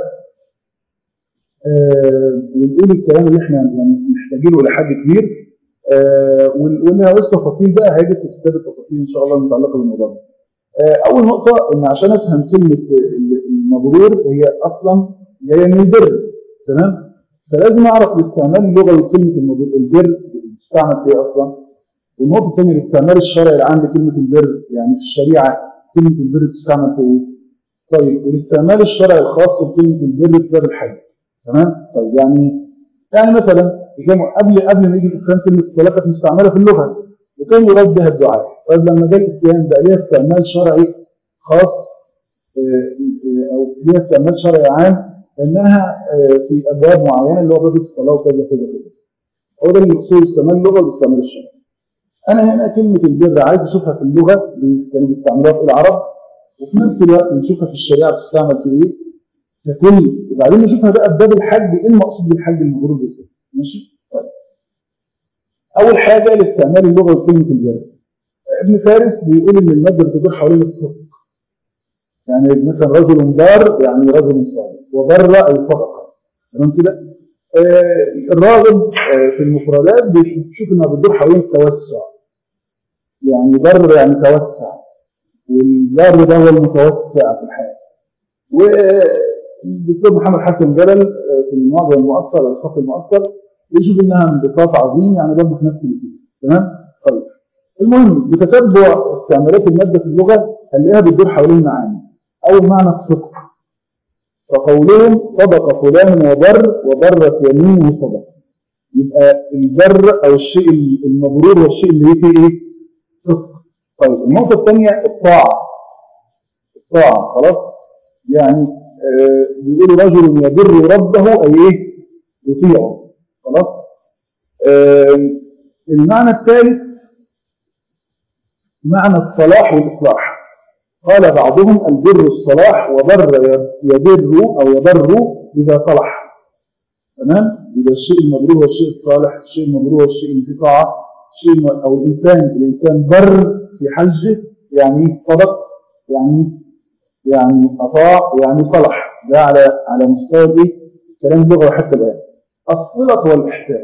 آه ونقول الكلام اللي احنا يعني محتاجينه لحد كبير آه واللي هقول تفاصيل بقى هاجي في كتاب التفاصيل ان شاء الله المتعلقه بالموضوع ده آه اول نقطه ان عشان افهم كلمه المبرور هي اصلا جايه من البر تمام فلازم اعرف الاستعمال اللغوي لكلمه البر بتستعمل في ايه اصلا والنقطه الثانيه الاستعمال الشرعي العام لكلمه البر يعني في الشريعه كلمه البر بتستعمل في ايه طيب والاستعمال الشرعي الخاص بكلمه البر في باب الحج تمام طيب يعني يعني مثلا زي ما قبل قبل ما يجي الاسلام كلمه الصلاه كانت مستعمله في اللغه وكان يراد بها الدعاء طيب لما جاء الاسلام بقى ليها استعمال شرعي خاص او ليها استعمال شرعي عام انها في ابواب معينه اللي هو باب الصلاه وكذا كذا كذا هو ده اللي مقصود استعمال اللغه والاستعمال الشرعي انا هنا كلمه البر عايز اشوفها في اللغه كانوا بيستعملوها في العرب وفي نفس الوقت نشوفها في الشريعه بتستعمل في ايه ككل وبعدين نشوفها بقى في باب الحج ايه المقصود بالحج المبرور بالذات ماشي طيب اول حاجه الاستعمال اللغوي لكلمه البر ابن فارس بيقول ان الماده بتدور حوالين الصدق يعني مثلا رجل بار يعني رجل صادق وبر اي صدقه تمام كده آه الراغب آه في المفردات بيشوف انها بتدور حوالين التوسع يعني بر يعني توسع والبر ده هو المتوسع في الحياه والدكتور محمد حسن جلل آه في المعجم المؤثر او الخط المؤثر يشوف انها انبساط عظيم يعني برضه في نفس الوقت تمام طيب المهم بتتبع استعمالات الماده في اللغه هنلاقيها بتدور حوالين معاني أول معنى الصدق فقولهم صدق فلان وبر وبرت يمينه صدق يبقى البر أو الشيء المبرور هو الشيء اللي فيه إيه؟ صدق طيب النقطة الثانية الطاعة الطاعة خلاص يعني آه بيقولوا رجل يبر ربه أي إيه؟ يطيعه خلاص المعنى الثالث معنى الصلاح والإصلاح قال بعضهم البر الصلاح وبر يبر أو يبر إذا صلح تمام إذا الشيء المبرور هو الشيء الصالح الشيء المبرور هو الشيء انقطاع الشيء أو الإنسان الإنسان بر في حجه يعني صدق يعني يعني أطاع يعني صلح ده على على مستوى إيه كلام اللغة حتى الآن الصلة والإحسان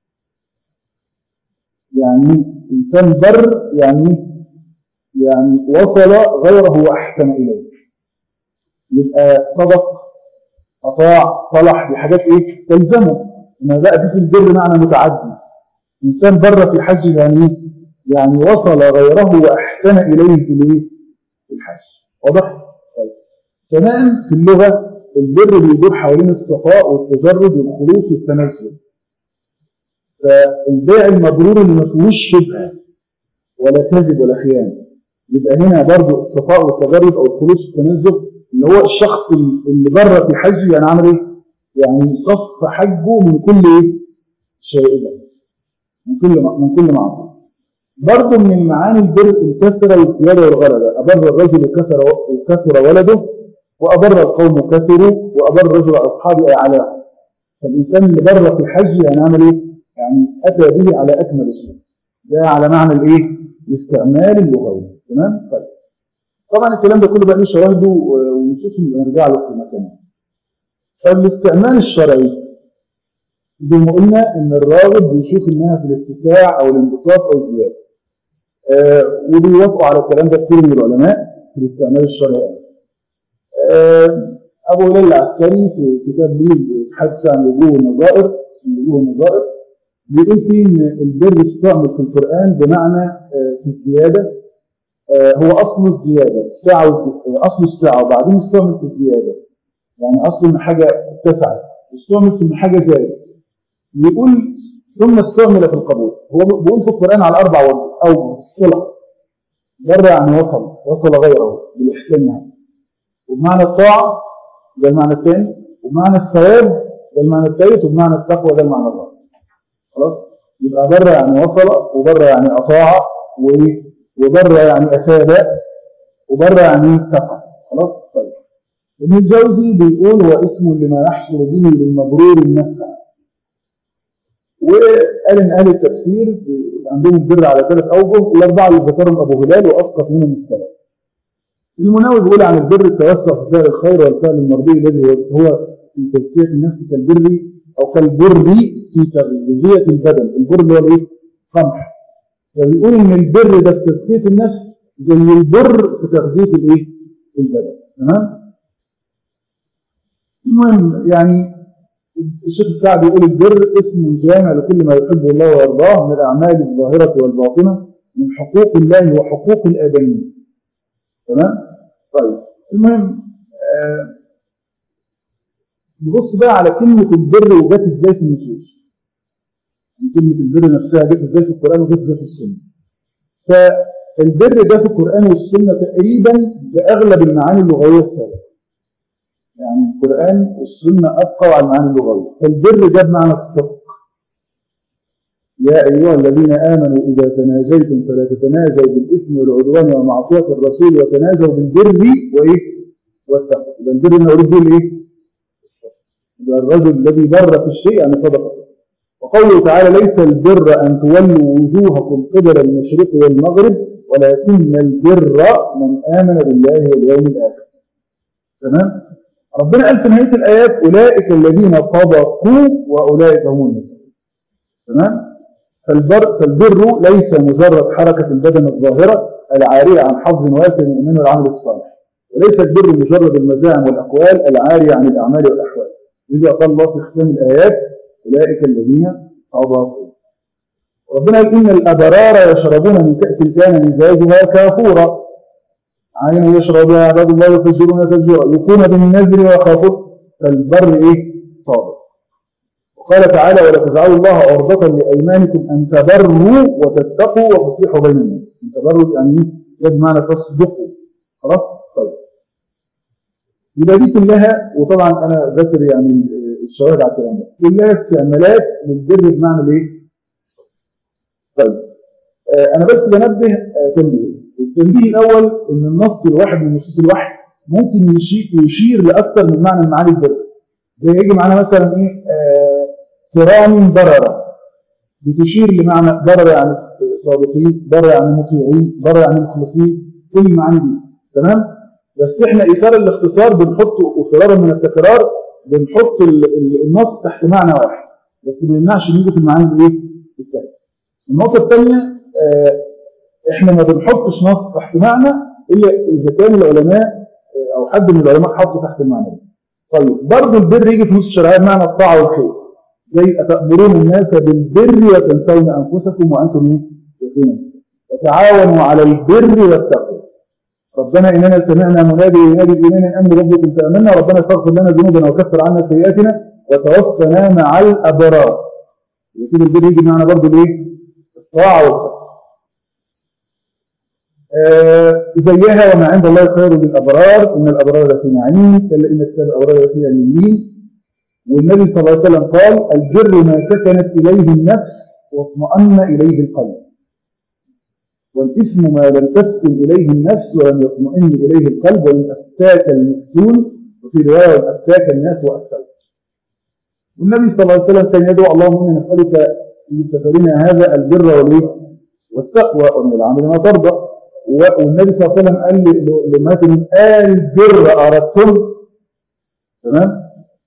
يعني إنسان بر يعني يعني وصل غيره وأحسن إليه يبقى صدق أطاع صلح بحاجات إيه تلزمه إنه بقى دي في البر معنى متعدي إنسان بر في حج يعني إيه يعني وصل غيره وأحسن إليه في الإيه في الحج واضح طيب كمان في اللغة البر بيدور حوالين الصفاء والتجرد والخلوص والتنزل فالبيع المبرور اللي ما فيهوش شبهه ولا كذب ولا خيانه يبقى هنا برضو الصفاء والتجرد او الخلوص والتنزه اللي هو الشخص اللي بره في حجه يعني عمل ايه؟ يعني صف حجه من كل ايه؟ شائبه من كل من كل معصيه برضه من المعاني البر الكثره والزياده والغلبه ابر الرجل كثر وكثر ولده وابر القوم كثروا وابر الرجل اصحابه اي على فالانسان اللي بره في حجه يعني عمل ايه؟ يعني اتى به على اكمل صوره ده على معنى الايه؟ الاستعمال اللغوي تمام طيب طبعا الكلام ده كله بقى له شواهده ونشوف نرجع له في مكانه فالاستعمال الشرعي زي ما قلنا ان الراغب بيشوف انها في الاتساع او الانبساط او الزياده آه وبيوافقوا على الكلام ده كثير من العلماء في الاستعمال الشرعي آه ابو هلال العسكري في كتاب ليه حدث عن وجوه النظائر اسمه وجوه النظائر بيقول فيه ان البر استعمل في القران بمعنى آه في الزياده هو أصل الزيادة الساعة أصل الساعة وبعدين استعمل في الزيادة يعني أصل إن حاجة اتسعت استعمل في إن حاجة زادت يقول ثم استعمل في القبول هو بيقول في القرآن على أربع أو الصلة بر يعني وصل وصل غيره بالإحسان يعني وبمعنى الطاعة ده المعنى الثاني وبمعنى الثواب ده المعنى الثالث وبمعنى التقوى ده المعنى الرابع خلاص يبقى بر يعني وصل وبر يعني أطاع وإيه وبر يعني أفاد وبر يعني اتقى خلاص طيب ابن الجوزي بيقول هو اسم لما يحصل به للمبرور النفع وقال ان اهل التفسير عندهم البر على ثلاث اوجه الاربعه اللي ذكرهم ابو هلال واسقط منهم الثلاث المناوي بيقول عن البر التوسع في فعل الخير والفعل المرضي الذي هو في تزكيه النفس كالبر او كالبر في تغذيه البدن البر اللي هو الايه؟ قمح فبيقول ان البر ده في تزكيه النفس زي البر في تغذيه الايه البدن تمام المهم يعني الشيخ السعدي يقول البر اسم جامع لكل ما يحبه الله ويرضاه من الاعمال الظاهره والباطنه من حقوق الله وحقوق الادميين تمام طيب المهم آه نبص بقى على كلمه البر وجت ازاي في النصوص كلمة البر نفسها جت ازاي في القرآن وجت ازاي في السنة فالبر ده في القرآن والسنة تقريبا بأغلب المعاني اللغوية السابقة يعني القرآن والسنة أبقوا على المعاني اللغوية فالبر ده بمعنى الصدق يا أيها الذين آمنوا إذا تناجيتم فلا تتناجوا بالإثم والعدوان ومعصية الرسول وتناجوا بالبر وإيه والتقوى إذا البر إنه يريد به الإيه الصدق يبقى الرجل الذي بر في الشيء يعني صدق وقوله تعالى ليس البر أن تولوا وجوهكم قبل المشرق والمغرب ولكن البر من آمن بالله واليوم الآخر تمام ربنا قال في نهاية الآيات أولئك الذين صدقوا وأولئك هم المتقون تمام فالبر, فالبر ليس مجرد حركة البدن الظاهرة العارية عن حظ واسع من الإيمان والعمل الصالح وليس البر مجرد المزاعم والأقوال العارية عن الأعمال والأحوال لذا قال الله في ختام الآيات أولئك الذين صدقوا ربنا قال إن الأبرار يشربون من كأس كان مزاجها كافورا عين يشرب بها عباد الله يفجرون تفجيرا يكون بالنذر ويخافون فالبر إيه صادق وقال تعالى ولا تجعلوا الله عرضة لأيمانكم أن تبروا وتتقوا وتصلحوا بين الناس أن تبروا يعني يد معنى تصدقوا خلاص طيب يبقى دي كلها وطبعا أنا ذكر يعني الشواهد على الكلام ده كلها استعمالات للبر بمعنى الايه؟ طيب آه انا بس بنبه آه تنبيه التنبيه الاول ان النص الواحد من نصوص الوحي ممكن يشير, يشير لاكثر من معنى من معاني البر زي يجي معانا مثلا ايه آه كرام برره بتشير لمعنى ضرر يعني الصادقين ضرر يعني المطيعين ضرر يعني المخلصين كل المعاني دي تمام بس احنا اثار الاختصار بنحطه وفرارا من التكرار بنحط النص تحت معنى واحد بس ما يمنعش نيجي في المعاني الايه الثانيه النقطه الثانيه اه احنا ما بنحطش نص تحت معنى الا اذا كان العلماء اه او حد من العلماء حطه تحت المعنى ده طيب برضه البر يجي في نص الشرعيه بمعنى الطاعه والخير زي أتأمرون الناس بالبر وتنسون أنفسكم وأنتم ايه؟ يقينون وتعاونوا على البر والتقوى ربنا إننا سمعنا منادي ينادي بإيمان أن ربكم فآمنا ربنا استغفر لنا ذنوبنا وكفر عنا سيئاتنا وتوفنا مع الأبرار يكون البر يجي معنا برضه الإيه؟ الطاعة والخير آه زيها وما عند الله خير للأبرار إن الأبرار لفي نعيم كلا إن كتاب الأبرار لفي يمين والنبي صلى الله عليه وسلم قال البر ما سكنت إليه النفس واطمأن إليه القلب والإثم ما لم تسكن إليه النفس ولم يطمئن إليه القلب وإن أفتاك المفتون وفي رواية وإن أفتاك الناس وأفتاك والنبي صلى الله عليه وسلم كان يدعو اللهم إنا نسألك في سفرنا هذا البر والإيه والتقوى ومن العمل ما ترضى والنبي صلى الله عليه وسلم قال لمثل آل بر أردتم تمام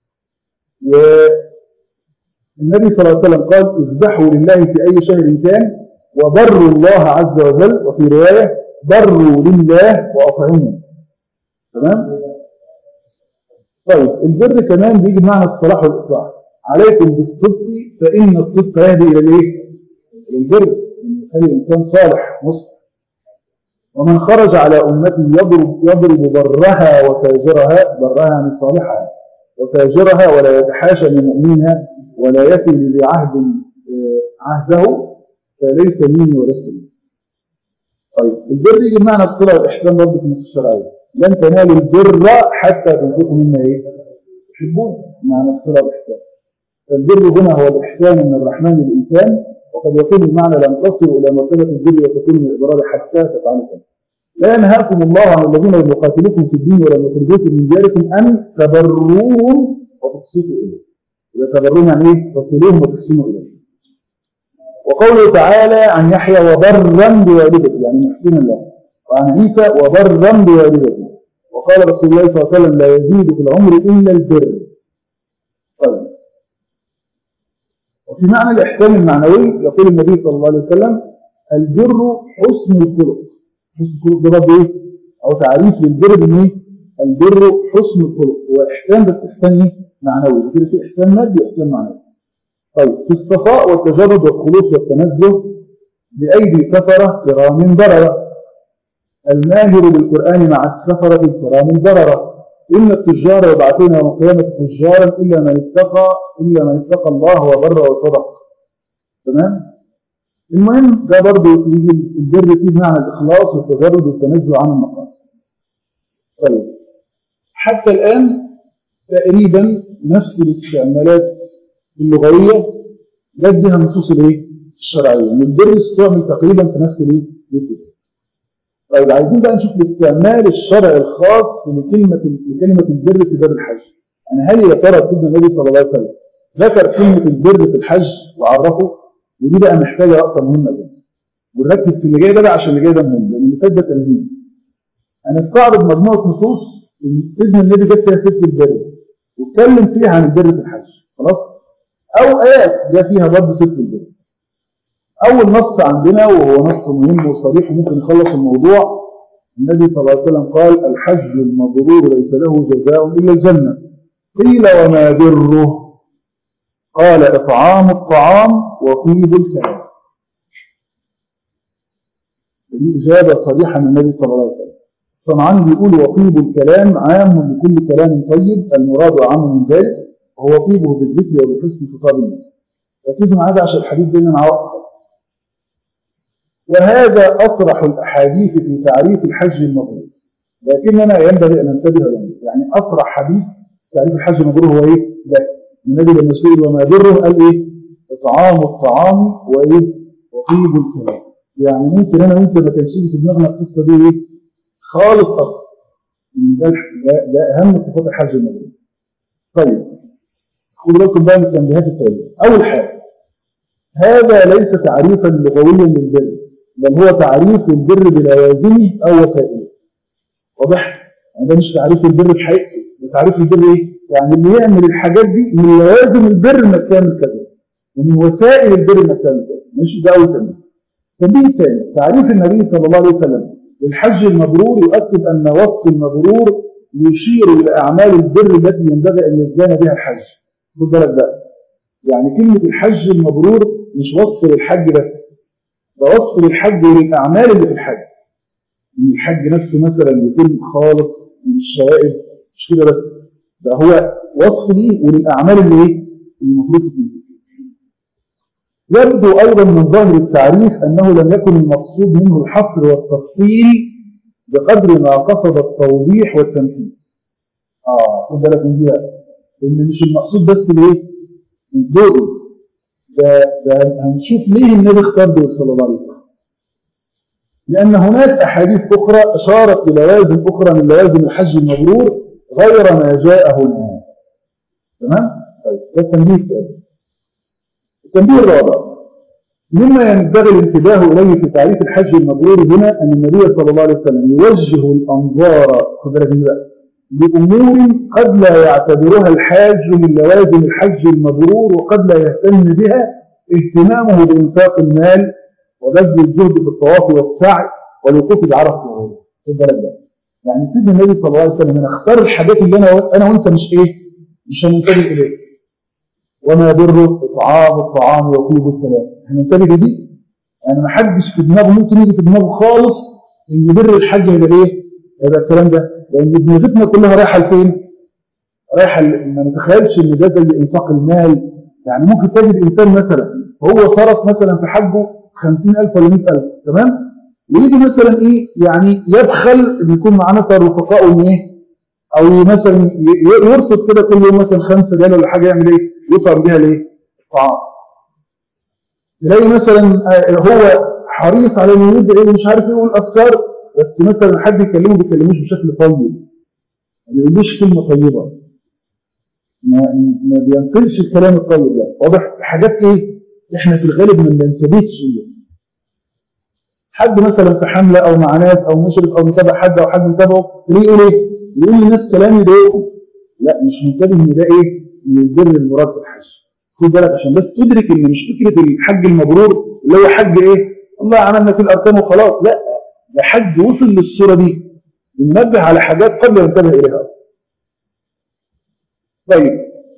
والنبي صلى الله عليه وسلم قال اذبحوا لله في أي شهر كان وبروا الله عز وجل وفي رواية بروا لله وأطعموا تمام طيب البر كمان بيجي بمعنى الصلاح والإصلاح عليكم بالصدق فإن الصدق يهدي إلى الايه؟ البر يخلي الإنسان صالح مصلح ومن خرج على أمتي يضرب, يضرب برها وفاجرها برها يعني صالحها وفاجرها ولا يتحاشى من مؤمنها ولا يفي لعهد عهده فليس مني ولست مني طيب البر يجي بمعنى الصلة والإحسان برضه في النصوص الشرعية لن تنالوا البر حتى تنفقوا مما ايه؟ تحبون معنى الصلة والإحسان فالبر هنا هو الإحسان من الرحمن للإنسان وقد يكون المعنى لم تصلوا إلى مرتبة البر وتكون من الإبرار حتى تفعلوا كذا لا ينهاكم الله عن الذين لم يقاتلوكم في الدين ولم يخرجوكم من دياركم أن تبروهم وتقسطوا إليهم إذا تبروهم يعني إيه؟ تصلوهم وتحسنوا إليهم وقوله تعالى عن يحيى وبرا بوالدته يعني محسنا له وعن عيسى وبرا بوالدته وقال رسول الله صلى الله عليه وسلم لا يزيد في العمر إلا البر طيب وفي معنى الإحسان المعنوي يقول النبي صلى الله عليه وسلم البر حسن الخلق حسن الخلق ده برضه ايه او تعريف للبر بان ايه البر حسن الخلق هو احسان بس احسان ايه معنوي كده في احسان مادي واحسان معنوي طيب في الصفاء والتجرد والخلوص والتنزه بايدي سفره كرام برره الماهر بالقران مع السفره الكرام برره ان التجار يبعثون يوم القيامه تجارا الا من اتقى الا من اتقى الله وبر وصدق تمام المهم ده برضه يجي البر فيه معنى الإخلاص والتجرد والتنزل عن المقاصد. طيب حتى الآن تقريبا نفس الاستعمالات اللغوية جت بها النصوص الايه؟ الشرعية، يعني البر استعمل تقريبا في نفس الايه؟ طيب عايزين بقى نشوف الاستعمال الشرعي الخاص لكلمة لكلمة البر في باب الحج. يعني هل يا ترى سيدنا النبي صلى الله عليه وسلم ذكر كلمة البر في الحج وعرفه؟ ودي بقى محتاجة رأسة مهمة جدا ونركز في اللي جاي ده بقى عشان اللي جاي ده مهم لأن اللي فات ده تلميذ هنستعرض مجموعة نصوص سيدنا النبي جاب فيها ست البر واتكلم فيها عن البر في الحج خلاص أو آيات جاء فيها برضه ست البر أول نص عندنا وهو نص مهم وصريح وممكن يخلص الموضوع النبي صلى الله عليه وسلم قال الحج المبرور ليس له جزاء إلا الجنة قيل وما بره قال إطعام الطعام وطيب الكلام دي إجابة صريحة من النبي صلى الله عليه وسلم الصنعاني بيقول وطيب الكلام عام لكل كلام طيب المراد عام من ذلك وهو طيبه بالذكر وبحسن خطاب الناس ركزوا معايا عشان الحديث بيننا مع وقت خاص وهذا أصرح الأحاديث في تعريف الحج المبرور لكننا ينبغي أن ننتبه له يعني أصرح حديث تعريف الحج المبرور هو إيه؟ ده النبي لما سئل وما بره قال ايه اطعام الطعام وايه وطيب الكلام يعني ممكن انا وانت ما كانش في دماغنا القصه دي ايه خالص اصلا ان ده ده, ده اهم صفات الحج المبرور طيب خدوا بالكم بقى من التنبيهات التاليه اول حاجه هذا ليس تعريفا لغويا للبر بل هو تعريف البر بلوازمه او وسائله واضح يعني ده مش تعريف البر بحقيقته ده تعريف البر ايه يعني اللي يعمل الحاجات دي من لوازم البر انك تعمل كذا ومن وسائل البر انك تعمل كذا ماشي ده اول تنبيه التنبيه الثاني تعريف النبي صلى الله عليه وسلم للحج المبرور يؤكد ان وصف المبرور يشير الى اعمال البر التي ينبغي ان يزدان بها الحج خد بالك بقى يعني كلمه الحج المبرور مش وصف للحج بس ده وصف للحج وللاعمال اللي في الحج ان الحج نفسه مثلا يكون خالص من الشوائب مش كده بس ده هو وصف ليه وللاعمال اللي ايه اللي المفروض تكون فيه يبدو أيضا من ظاهر التعريف أنه لم يكن المقصود منه الحصر والتفصيل بقدر ما قصد التوضيح والتمثيل آه خد بالك من دي إن مش المقصود بس الإيه؟ الدول ده, ده هنشوف ليه النبي اختار دول صلى الله عليه وسلم لأن هناك أحاديث أخرى أشارت للوازم أخرى من لوازم الحج المبرور غير ما جاء هنا تمام؟ طيب ده التنبيه الثاني التنبيه الرابع مما ينبغي الانتباه إليه في تعريف الحج المبرور هنا أن النبي صلى الله عليه وسلم يوجه الأنظار خد بالك بقى لأمور قد لا يعتبرها الحاج من لوازم الحج المبرور وقد لا يهتم بها اهتمامه بإنفاق المال وبذل الجهد في الطواف والسعي والوقوف بعرفة وغيره خد بالك بقى يعني سيدنا النبي صلى الله عليه وسلم من اختار الحاجات اللي انا انا وانت مش ايه مش هننتبه اليها وما بره اطعام الطعام وطيب الكلام هننتبه دي يعني ما حدش في دماغه ممكن يجي في دماغه خالص ان بر الحج هيبقى ايه هيبقى الكلام ده لان دماغتنا كلها رايحه لفين رايحه ما نتخيلش ان ده زي انفاق المال يعني ممكن تجد انسان مثلا هو صرف مثلا في حجه 50000 ولا 100000 تمام ويجي مثلا ايه يعني يدخل ان يكون معاه مثلا رفقاء ان ايه او مثلا يرفض كده كل يوم مثلا 5 ريال ولا حاجه يعمل ايه يطعم بيها الايه الطعام تلاقي مثلا هو حريص على انه يدعي مش عارف ايه يقول اذكار بس مثلا حد يكلمه ما بيكلموش بشكل طيب ما يقولوش كلمه طيبه ما, ما بينقلش الكلام الطيب ده واضح حاجات ايه احنا في الغالب ما بننتبهش ليها حد مثلا في حمله او مع ناس او مشرف او متابع حد او حد متابعه تلاقيه يقول ايه يقول للناس كلام يضايقهم لا مش منتبه ان ده ايه من البر المراد في الحج خد بالك عشان بس تدرك ان مش فكره الحج المبرور اللي هو حج ايه الله عملنا في الاركان وخلاص لا ده حج وصل للصوره دي بننبه على حاجات قبل لا ينتبه اليها اصلا طيب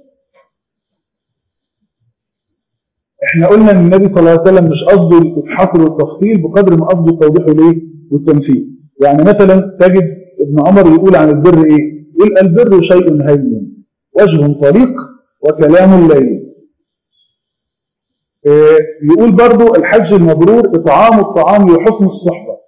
احنا قلنا ان النبي صلى الله عليه وسلم مش قصده الحصر والتفصيل بقدر ما قصده التوضيح والايه والتمثيل يعني مثلا تجد ابن عمر يقول عن البر ايه يقول البر شيء هين وجه طريق وكلام لين إيه يقول برضو الحج المبرور اطعام الطعام وحسن الصحبه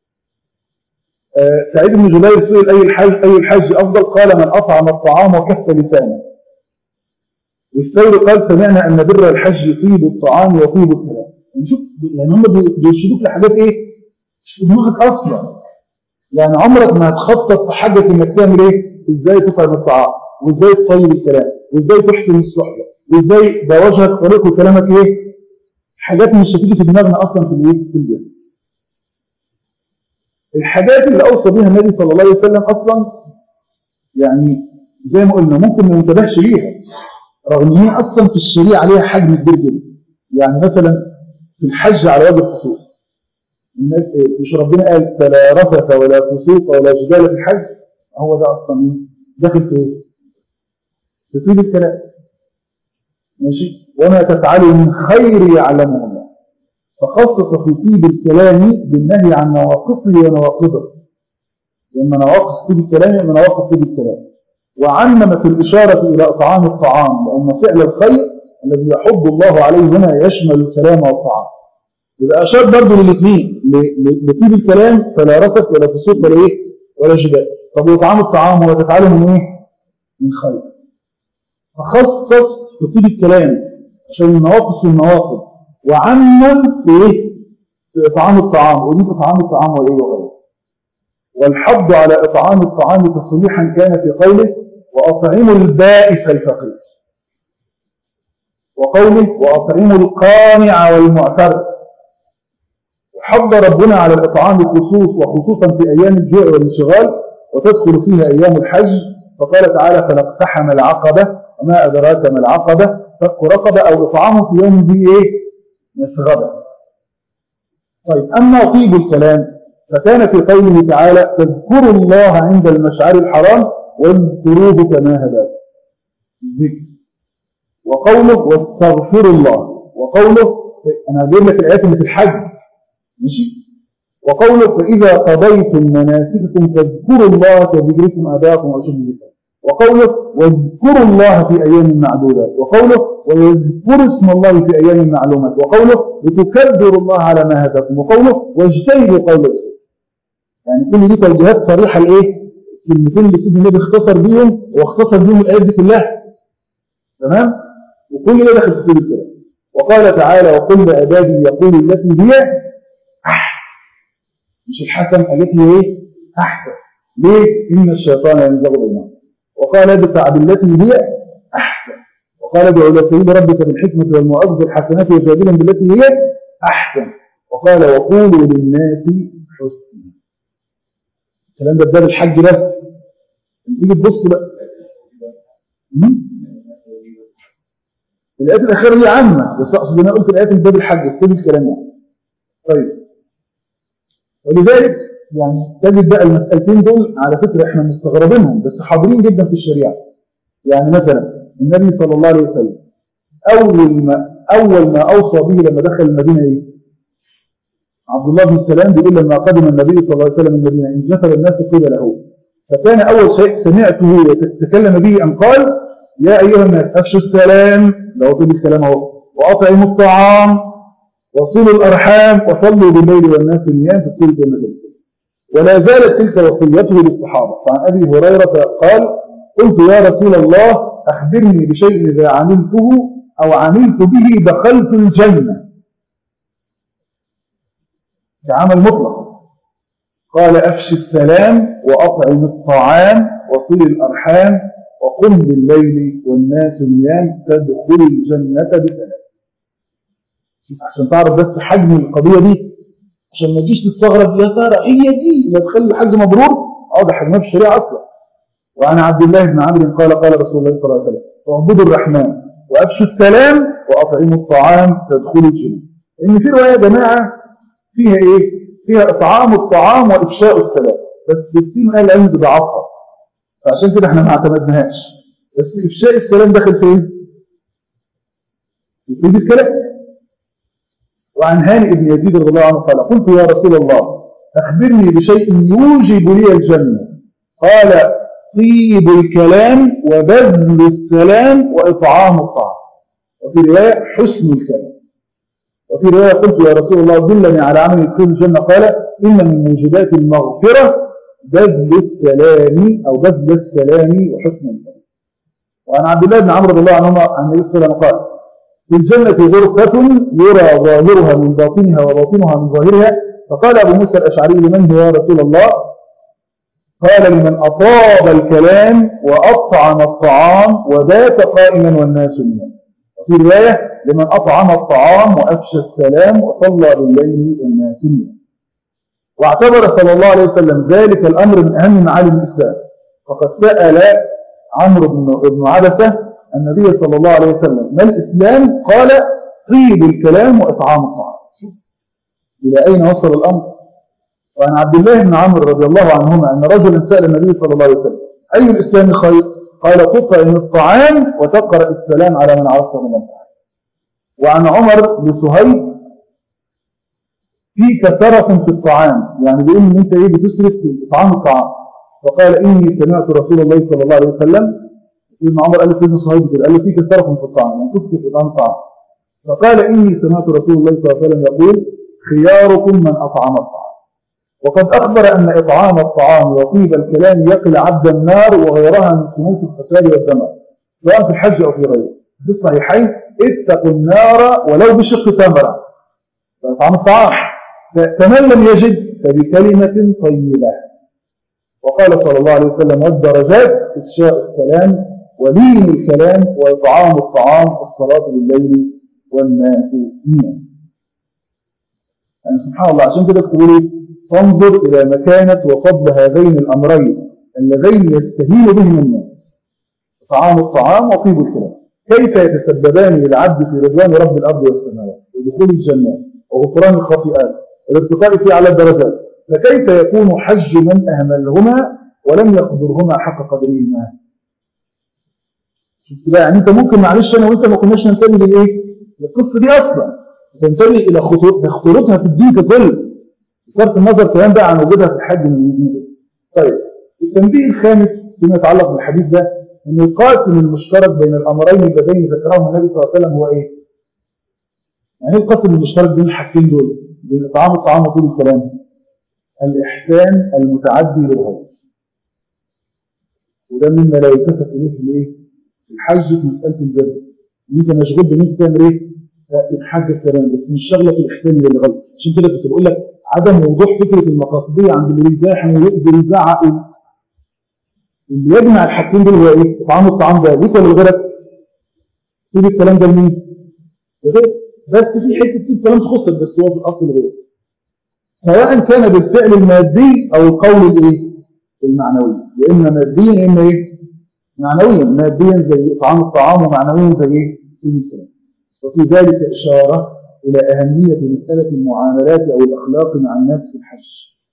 إيه سعيد بن جبير سئل اي الحج اي الحج افضل قال من اطعم الطعام وكف لسانه والثوري قال سمعنا أن بر الحج يطيب الطعام ويطيب الكلام يعني شوف يعني هم بيرشدوك لحاجات إيه مش في دماغك أصلا يعني عمرك ما هتخطط في حاجة إنك تعمل إيه إزاي تطعم الطعام وإزاي تطيب الكلام وإزاي تحسن الصحبة وإزاي ده وجهك طريق وكلامك إيه حاجات مش هتيجي في دماغنا أصلا في الإيه في الجنة الحاجات اللي أوصى بها النبي صلى الله عليه وسلم أصلا يعني زي ما قلنا ممكن ما ننتبهش ليها رغم ان هي اصلا في الشريعه عليها حجم كبير جدا يعني مثلا في الحج على وجه الخصوص مش ربنا قال فلا رفث ولا فسوق ولا جدال في الحج هو ده اصلا ايه داخل في ايه في طيب الكلام ماشي وما تفعلوا من خير يعلمه الله فخصص في طيب الكلام بالنهي عن نواقصه ونواقضه لما نواقص طيب الكلام من نواقص طيب الكلام وعمم في الإشارة إلى إطعام الطعام لأن فعل الخير الذي يحب الله عليه هنا يشمل الكلام والطعام يبقى أشار برضه للاثنين لطيب الكلام فلا رفث ولا فسوق ولا إيه ولا جدال طب وإطعام الطعام هو تفعله من إيه؟ من خير فخصص في طيب الكلام عشان المواقف في المواقف وعمم في ايه في اطعام الطعام ودي اطعام الطعام وايه وغيره والحض على اطعام الطعام تصريحا كان في قوله واطعموا البائس الفقير وقوله واطعموا القانع والمعتر وحض ربنا على الاطعام خصوص وخصوصا في ايام الجوع والانشغال وتدخل فيها ايام الحج فقال تعالى فلاقتحم العقبه وما ادراك ما العقبه فك رقبه او اطعامه في يوم ذي ايه مسغبه طيب اما طيب الكلام فكان في قوله تعالى فاذكروا الله عند المشعر الحرام واذكروه كما هداكم الذكر وقوله واستغفروا الله وقوله انا هجيب لك الايات اللي في الحج ماشي وقوله فاذا قضيتم مناسككم فاذكروا الله كذكركم اباكم واشد ذكرا وقوله واذكروا الله في ايام معدودات وقوله ويذكروا اسم الله في ايام معلومات وقوله لتكبروا الله على ما هداكم وقوله واجتنبوا قول السوء يعني كل دي توجيهات صريحه لايه الكلمتين اللي سيدنا النبي اختصر بيهم واختصر بيهم الايات دي كلها تمام وكل ده داخل في سبيل الكلام وقال تعالى وقل لعبادي يقول التي هي احسن مش الحسن التي هي ايه احسن ليه ان الشيطان ينزغ بينهم وقال ادفع بالتي هي احسن وقال ادعو الى سبيل ربك بالحكمه والموعظه الحسنه وجادلهم بالتي هي احسن وقال وقولوا للناس حسنا الكلام ده بدل الحج بس تيجي تبص بقى الآيات الأخيرة دي عامة بس أقصد أنا قلت الآيات اللي باب الحج استبي الكلام يعني طيب ولذلك يعني تجد بقى المسألتين دول على فكرة احنا مستغربينهم بس حاضرين جدا في الشريعة يعني مثلا النبي صلى الله عليه وسلم أول ما أول ما أوصى به لما دخل المدينة إيه؟ عبد الله بن سلام بيقول لما قدم النبي صلى الله عليه وسلم المدينة إن جفل الناس قيل له فكان أول شيء سمعته يتكلم به أن قال يا أيها الناس أفشوا السلام لو طول الكلام اهو وأطعموا الطعام وصلوا الأرحام وصلوا بالليل والناس نيام في كل جنة السلام ولا زالت تلك وصيته للصحابة فعن أبي هريرة قال قلت يا رسول الله أخبرني بشيء إذا عملته أو عملت به دخلت الجنة كعمل مطلق قال أفش السلام وأطعم الطعام وصل الأرحام وقم بالليل والناس نيام تدخل الجنة بسلام عشان تعرف بس حجم القضية دي عشان ما تجيش تستغرب يا ترى هي دي اللي تخلي الحج مبرور اه ده حجمها في الشريعة أصلا وعن عبد الله بن عمرو قال قال رسول الله صلى الله عليه وسلم اعبدوا الرحمن وأفشوا السلام وأطعموا الطعام تدخلوا الجنة إن في رواية يا جماعة فيها إيه؟ فيها إطعام الطعام وإفشاء السلام بس كتير من أهل العلم بضعفها فعشان كده احنا ما اعتمدناهاش بس إفشاء السلام داخل فين؟ في الكلام وعن هانئ بن يزيد رضي الله عنه قال قلت يا رسول الله أخبرني بشيء يوجب لي الجنة قال طيب الكلام وبذل السلام وإطعام الطعام وفي رواية حسن الكلام وفي رواية قلت يا رسول الله دلني على عمل يدخل الجنة قال إن من موجبات المغفرة بذل السلام أو بذل السلام وحسن الكلام وعن عبد الله بن عمرو رضي الله عنهما عن النبي صلى الله عليه وسلم قال في الجنة غرفة يرى ظاهرها من باطنها وباطنها من ظاهرها فقال أبو موسى الأشعري لمن هو يا رسول الله قال لمن أطاب الكلام وأطعم الطعام وبات قائما والناس نيام وفي رواية لمن أطعم الطعام وأفشى السلام وصلى بالليل والناس نيام واعتبر صلى الله عليه وسلم ذلك الأمر من أهم معالم الإسلام فقد سأل عمرو بن عبسة النبي صلى الله عليه وسلم ما الإسلام قال طيب الكلام وإطعام الطعام إلى أين وصل الأمر وعن عبد الله بن عمرو رضي الله عنهما أن رجلا سأل النبي صلى الله عليه وسلم أي الإسلام خير قال تطعم الطعام وتقرأ السلام على من عرفت من الطعام وعن عمر بن سهيل في كثرة في الطعام يعني بيقول ان انت ايه بتسرف في طعام الطعام فقال اني سمعت رسول الله صلى الله عليه وسلم سيدنا عمر قال لسيدنا صهيب كده قال له في كثرة في الطعام يعني تسرف في طعام الطعام فقال اني سمعت رسول الله صلى الله عليه وسلم يقول خياركم من اطعم الطعام وقد أخبر أن إطعام الطعام وطيب الكلام يقل عبد النار وغيرها من سموت الفساد والدمار سواء في الحج أو في غيره في الصحيحين اتقوا النار ولو بشق تمرة طعام الطعام فمن لم يجد فبكلمة طيبة وقال صلى الله عليه وسلم والدرجات إفشاء السلام ولين الكلام وإطعام الطعام والصلاة بالليل والناس نيام يعني سبحان الله عشان كده تقولي فانظر إلى مكانة وفضل هذين الأمرين اللذين يستهين بهم الناس طعام الطعام وطيب الكلام كيف يتسببان للعبد في رضوان رب الأرض والسماوات ودخول الجنات وغفران الخطيئات والارتقاء في على الدرجات فكيف يكون حج من أهملهما ولم يقدرهما حق قدرهما شفت بقى يعني انت ممكن معلش انا وانت ما كناش ننتبه للايه للقصه دي اصلا تنتبه الى خطورتها في الدين ككل بصرف النظر كمان بقى عن وجودها في الحج من جديد طيب التنبيه الخامس فيما يتعلق بالحديث ده ان القاسم المشترك بين الامرين اللذين ذكرهم النبي صلى الله عليه وسلم هو ايه يعني ايه القاسم المشترك بين الحاجتين دول بين اطعام الطعام وطول الكلام الاحسان المتعدي للغير وده مما لا يتفق اليه في الايه في الحج في مساله البر ان انت مشغول بان انت تعمل ايه تتحج الكلام بس مش شغلك الاحسان للغير عشان كده كنت بقول لك عدم وضوح فكره المقاصديه عند اللي بيزاحم ويؤذي ويزعق اللي يجمع الحاجتين دول هو ايه طعام الطعام ده ليك ولا لغيرك تجيب الكلام ده لمين لغيرك بس في حته في كلام تخصك بس هو في الاصل غير سواء كان بالفعل المادي او القول الايه المعنوي يا اما ماديا يا اما ايه معنويا ماديا زي طعام الطعام ومعنويا زي ايه في الكلام وفي ذلك اشاره الى اهميه مساله المعاملات او الاخلاق مع الناس في الحج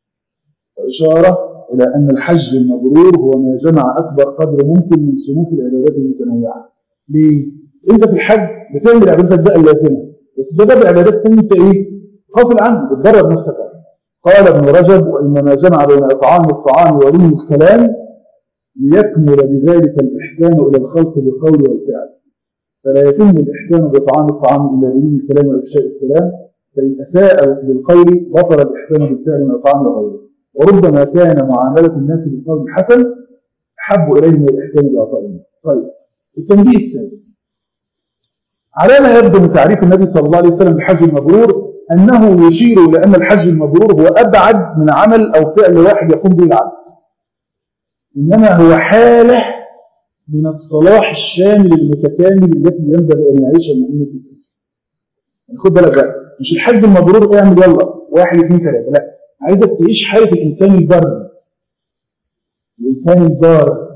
واشاره الى ان الحج المبرور هو ما جمع اكبر قدر ممكن من صنوف العبادات المتنوعه ليه انت في الحج بتعمل عبادتك بقى اللازمه بس ده بقى عبادات انت ايه غافل عنه بتدرب نفسك قال ابن رجب وانما جمع بين اطعام الطعام ولي الكلام ليكمل بذلك الاحسان الى الخلق بالقول والفعل فلا يتم الاحسان بطعام الطعام الا بلي الكلام وافشاء السلام فان اساء بالقول بطل الاحسان بالفعل من اطعام وغيره وربما كان معامله الناس بالقول الحسن احب اليه من الاحسان باعطائهم طيب التنبيه السادس على ما يبدو من تعريف النبي صلى الله عليه وسلم بالحج المبرور أنه يشير إلى أن الحج المبرور هو أبعد من عمل أو فعل واحد يقوم به العبد إنما هو حالة من الصلاح الشامل المتكامل التي ينبغي أن يعيش المؤمن في يعني خد بالك بقى مش الحج المبرور اعمل يلا واحد اثنين ثلاثة لا عايزك تعيش حالة الإنسان البر الإنسان البار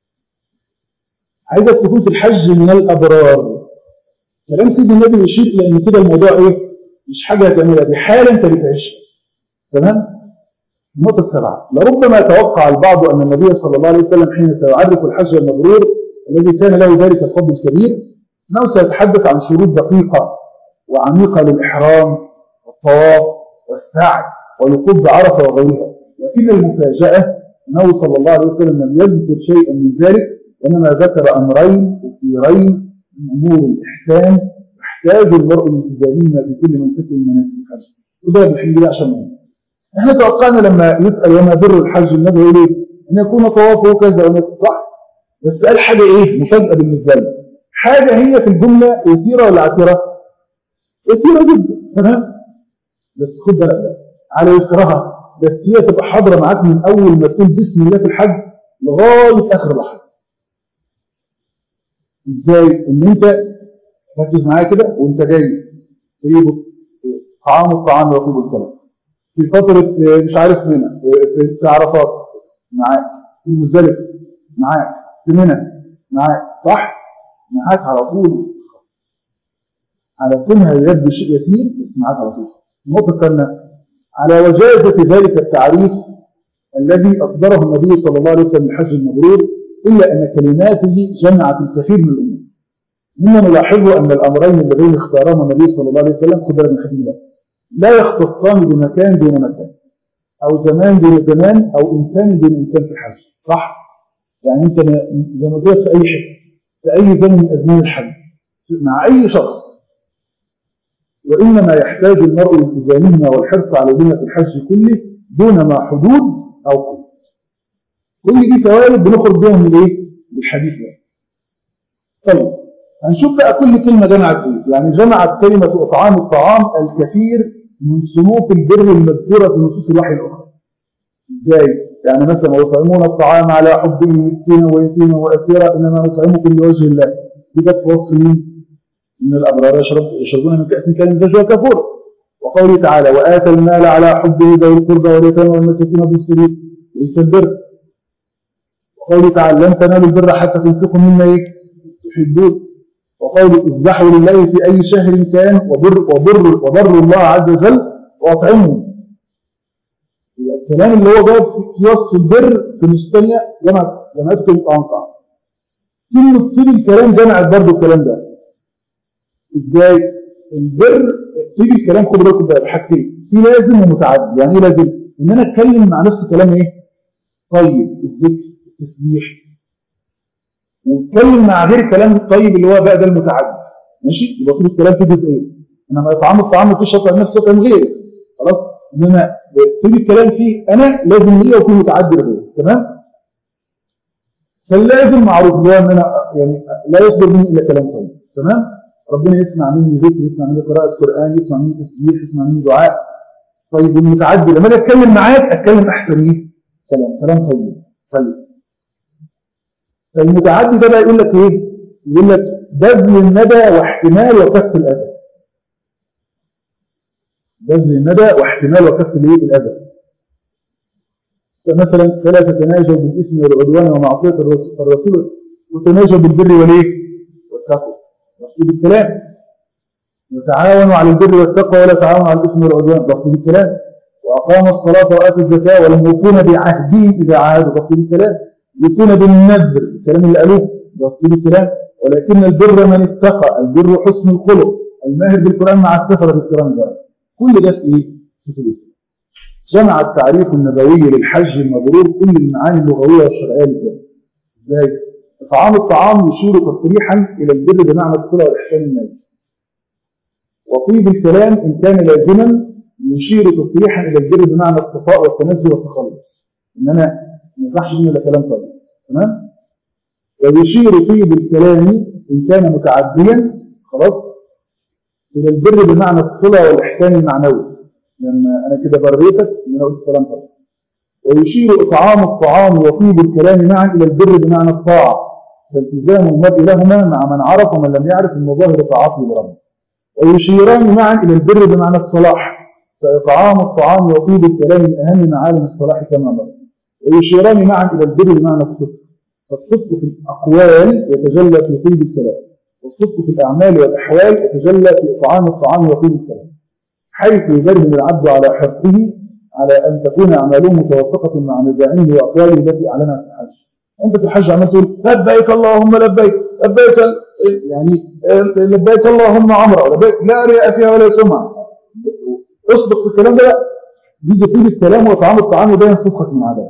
عايزك تكون في الحج من الأبرار كلام سيدنا النبي يشير إلى أن كده الموضوع إيه مش حاجة تعملها دي حالة أنت بتعيشها تمام النقطة السابعة لربما يتوقع البعض أن النبي صلى الله عليه وسلم حين سيعرف الحج المبرور الذي كان له ذلك الفضل الكبير أنه سيتحدث عن شروط دقيقة وعميقة للإحرام والطواف والسعي والوقوف بعرفة وغيرها لكن المفاجأة أنه صلى الله عليه وسلم لم يذكر شيئا من ذلك وإنما ذكر أمرين كثيرين من أمور الإحسان يحتاج المرء لالتزامهما في كل منسك من مناسك الحج وده بالحمد لله عشان مهم احنا توقعنا لما يسأل وما بر الحج النبي يقول ايه ان يكون طوافه كذا وما صح بس قال حاجة ايه مفاجأة بالنسبة له حاجة هي في الجملة يسيرة ولا عسيرة يسيرة جدا تمام بس خد بالك بقى على يسرها بس هي تبقى حاضرة معاك من اول ما تقول بسم الله في الحج لغاية اخر لحظة ازاي ان انت ركز معايا كده وانت جاي طيب طعام الطعام وطيب الكلام في فترة مش عارف منى في عرفات معاك في مزدلفة معاك في منى معاك صح معاك على طول على كونها يد شيء يسير بس معاك على طول النقطة الثانية على وجازة ذلك التعريف الذي أصدره النبي صلى الله عليه وسلم الحج المبرور إلا أن كلماته جمعت الكثير من الأمور مما نلاحظ أن الأمرين اللذين اختارهما النبي صلى الله عليه وسلم خبر من حديث لا يختصان بمكان دون مكان أو زمان دون زمان أو إنسان دون إنسان في الحج صح؟ يعني أنت زي ما قلت في أي حته في أي زمن من أزمان الحج مع أي شخص وإنما يحتاج المرء لالتزامهما والحرص عليهما في الحج كله دون ما حدود أو قيود كل دي فوائد بنخرج بها من الايه؟ من الحديث ده طيب هنشوف بقى كل كلمة جمعت ايه يعني جمعت كلمة إطعام الطعام الكثير من صنوف البر المذكورة في نصوص الوحي الأخرى ازاي؟ يعني مثلا ويطعمون الطعام على حبه مسكينا ويتيما وأسيرا إنما نطعمكم لوجه الله كده في وصف مين؟ من الأبرار يشرب يشربون من كأس كان مزاجها كفور وقوله تعالى وآتى المال على حبه ذوي القربى واليتامى والمساكين بالسبيل ليس البر وقوله تعالى لن تنالوا البر حتى تنفقوا مما ايه تحبون وقوله اذبحوا لله في أي شهر كان وبر, وبر, وبر الله عز وجل واطعموا الكلام اللي هو جاب في وصف البر في الثانية جمعت جمعت كلمة طعام طعام كلمة كل الكلام جمعت برضه الكلام ده ازاي البر تيجي الكلام خد بالكم بقى بحاجتين في لازم ومتعدد يعني ايه لازم ان انا اتكلم مع نفسي كلام ايه طيب الذكر التسبيح واتكلم مع غير الكلام الطيب اللي هو بقى ده المتعدد ماشي يبقى طول الكلام في جزئين انما اطعام الطعام مفيش شطر نفسه شطر غير خلاص انما تيجي الكلام فيه انا لازم ليا ويكون متعدد غير تمام فاللازم معروف اللي هو ان انا يعني لا يصدر مني الا كلام طيب تمام ربنا يسمع مني ذكر يسمع مني قراءة قرآن يسمع مني تسبيح يسمع مني دعاء طيب والمتعدد لما اجي اتكلم معاك اتكلم احسن ايه كلام كلام طيب طيب فالمتعدي ده بقى يقول لك ايه يقول لك بذل الندى واحتمال وكف الاذى بذل الندى واحتمال وكف الايه الاذى فمثلا فلا تتناجوا بالاثم والعدوان ومعصيه الرسول وتناجوا بالبر والايه والتقوى مقصود الكلام وتعاونوا على البر والتقوى ولا تعاونوا على الاثم والعدوان مقصود الكلام واقاموا الصلاه واتوا الزكاه ولم يوفون بعهدهم اذا عاهدوا مقصود الكلام يكون بالنذر الكلام اللي قالوه وصل الكلام ولكن البر من اتقى البر حسن الخلق الماهر بالقرآن مع السفر بالقرآن ده كل ده في ايه؟ في فلوس جمع التعريف النبوي للحج المبرور كل المعاني اللغوية والشرعية للكلام ازاي؟ إطعام الطعام يشير تصريحا إلى البر بمعنى الصلة والإحسان المالي وطيب الكلام إن كان لازما يشير تصريحا إلى البر بمعنى الصفاء والتنزل والتخلص إن أنا ما ينفعش منه الا كلام طيب تمام ويشير طيب الكلام ان كان متعديا خلاص الى البر بمعنى الصله والاحسان المعنوي لما انا كده بريتك ان انا قلت كلام طيب ويشير اطعام الطعام وطيب الكلام معا الى البر بمعنى الطاعه فالتزام المرء لهما مع من عرف ومن لم يعرف المظاهر طاعته لربه ويشيران معا الى البر بمعنى الصلاح فاطعام الطعام وطيب الكلام من اهم معالم الصلاح كما مر ويشيران معا إلى البر بمعنى الصدق فالصدق في الأقوال يتجلى في طيب الكلام والصدق في الأعمال والأحوال يتجلى في إطعام الطعام وطيب الكلام حيث يبرهن العبد على حرصه على أن تكون أعماله متوافقة مع مزاعمه وأقواله التي أعلنها في الحج أنت في الحج عمال تقول لبيك اللهم لبيك لبيك يعني لبيك اللهم عمره لبيك لا رياء فيها ولا سمعة اصدق في الكلام ده يجي فيه الكلام وطعام الطعام وبين صدقك من عذاب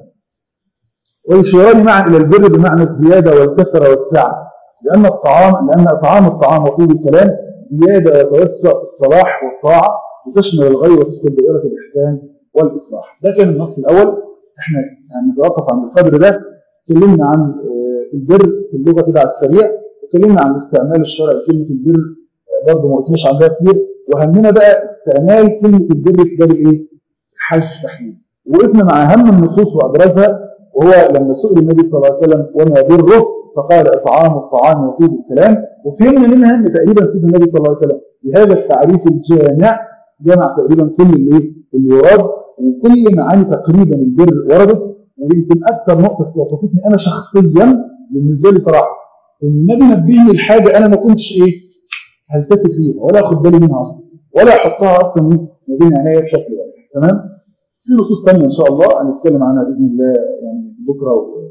ويشيران معا إلى البر بمعنى الزيادة والكثرة والسعة لأن الطعام لأن طعام الطعام وطيب الكلام زيادة يتوسع في الصلاح والطاعة وتشمل الغير وتدخل دائرة الإحسان والإصلاح ده كان النص الأول احنا يعني نتوقف عن القدر ده اتكلمنا عن البر في اللغة كده على السريع واتكلمنا عن استعمال الشرع كلمة البر برضه ما قلتناش عنها كتير وهمنا بقى استعمال كلمة البر في باب الايه؟ الحج تحديدا وقفنا مع أهم النصوص وأبرزها وهو لما سئل النبي صلى الله عليه وسلم وما بره فقال اطعام الطعام وطيب الكلام وفهمنا منها ان تقريبا سيد النبي صلى الله عليه وسلم بهذا التعريف الجامع جمع تقريبا كل اللي اللي يراد وكل معاني تقريبا البر وردت ويمكن اكثر نقطه استوقفتني انا شخصيا بالنسبه لي صراحه النبي نبهني لحاجه انا ما كنتش ايه هلتفت ليها ولا اخد بالي منها اصلا ولا احطها اصلا ما بين عينيا بشكل واضح تمام في نصوص ثانيه ان شاء الله هنتكلم عنها باذن الله يعني بكره و...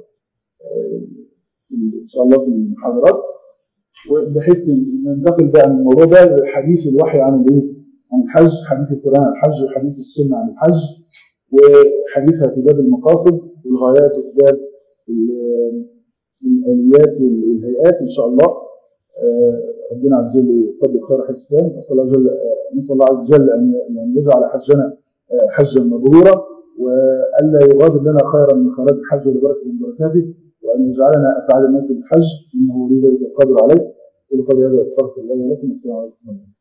ان شاء الله في المحاضرات وبحيث ننتقل بقى من الموضوع ده لحديث الوحي عن الايه؟ عن الحج، حديث القران عن الحج وحديث السنه عن الحج وحديثها في باب المقاصد والغايات وفي باب الاليات والهيئات ان شاء الله ربنا عز وجل يقدر خير حسبان نسال الله جل نسال الله عز وجل ان يجعل حجنا حجا مبرورا والا يغادر لنا خيرا من خيرات الحج ولبركه من بركاته وان يجعلنا اسعد الناس بالحج انه لي ذلك القادر عليه قولوا قولي هذا استغفر الله لكم والسلام عليكم ورحمه الله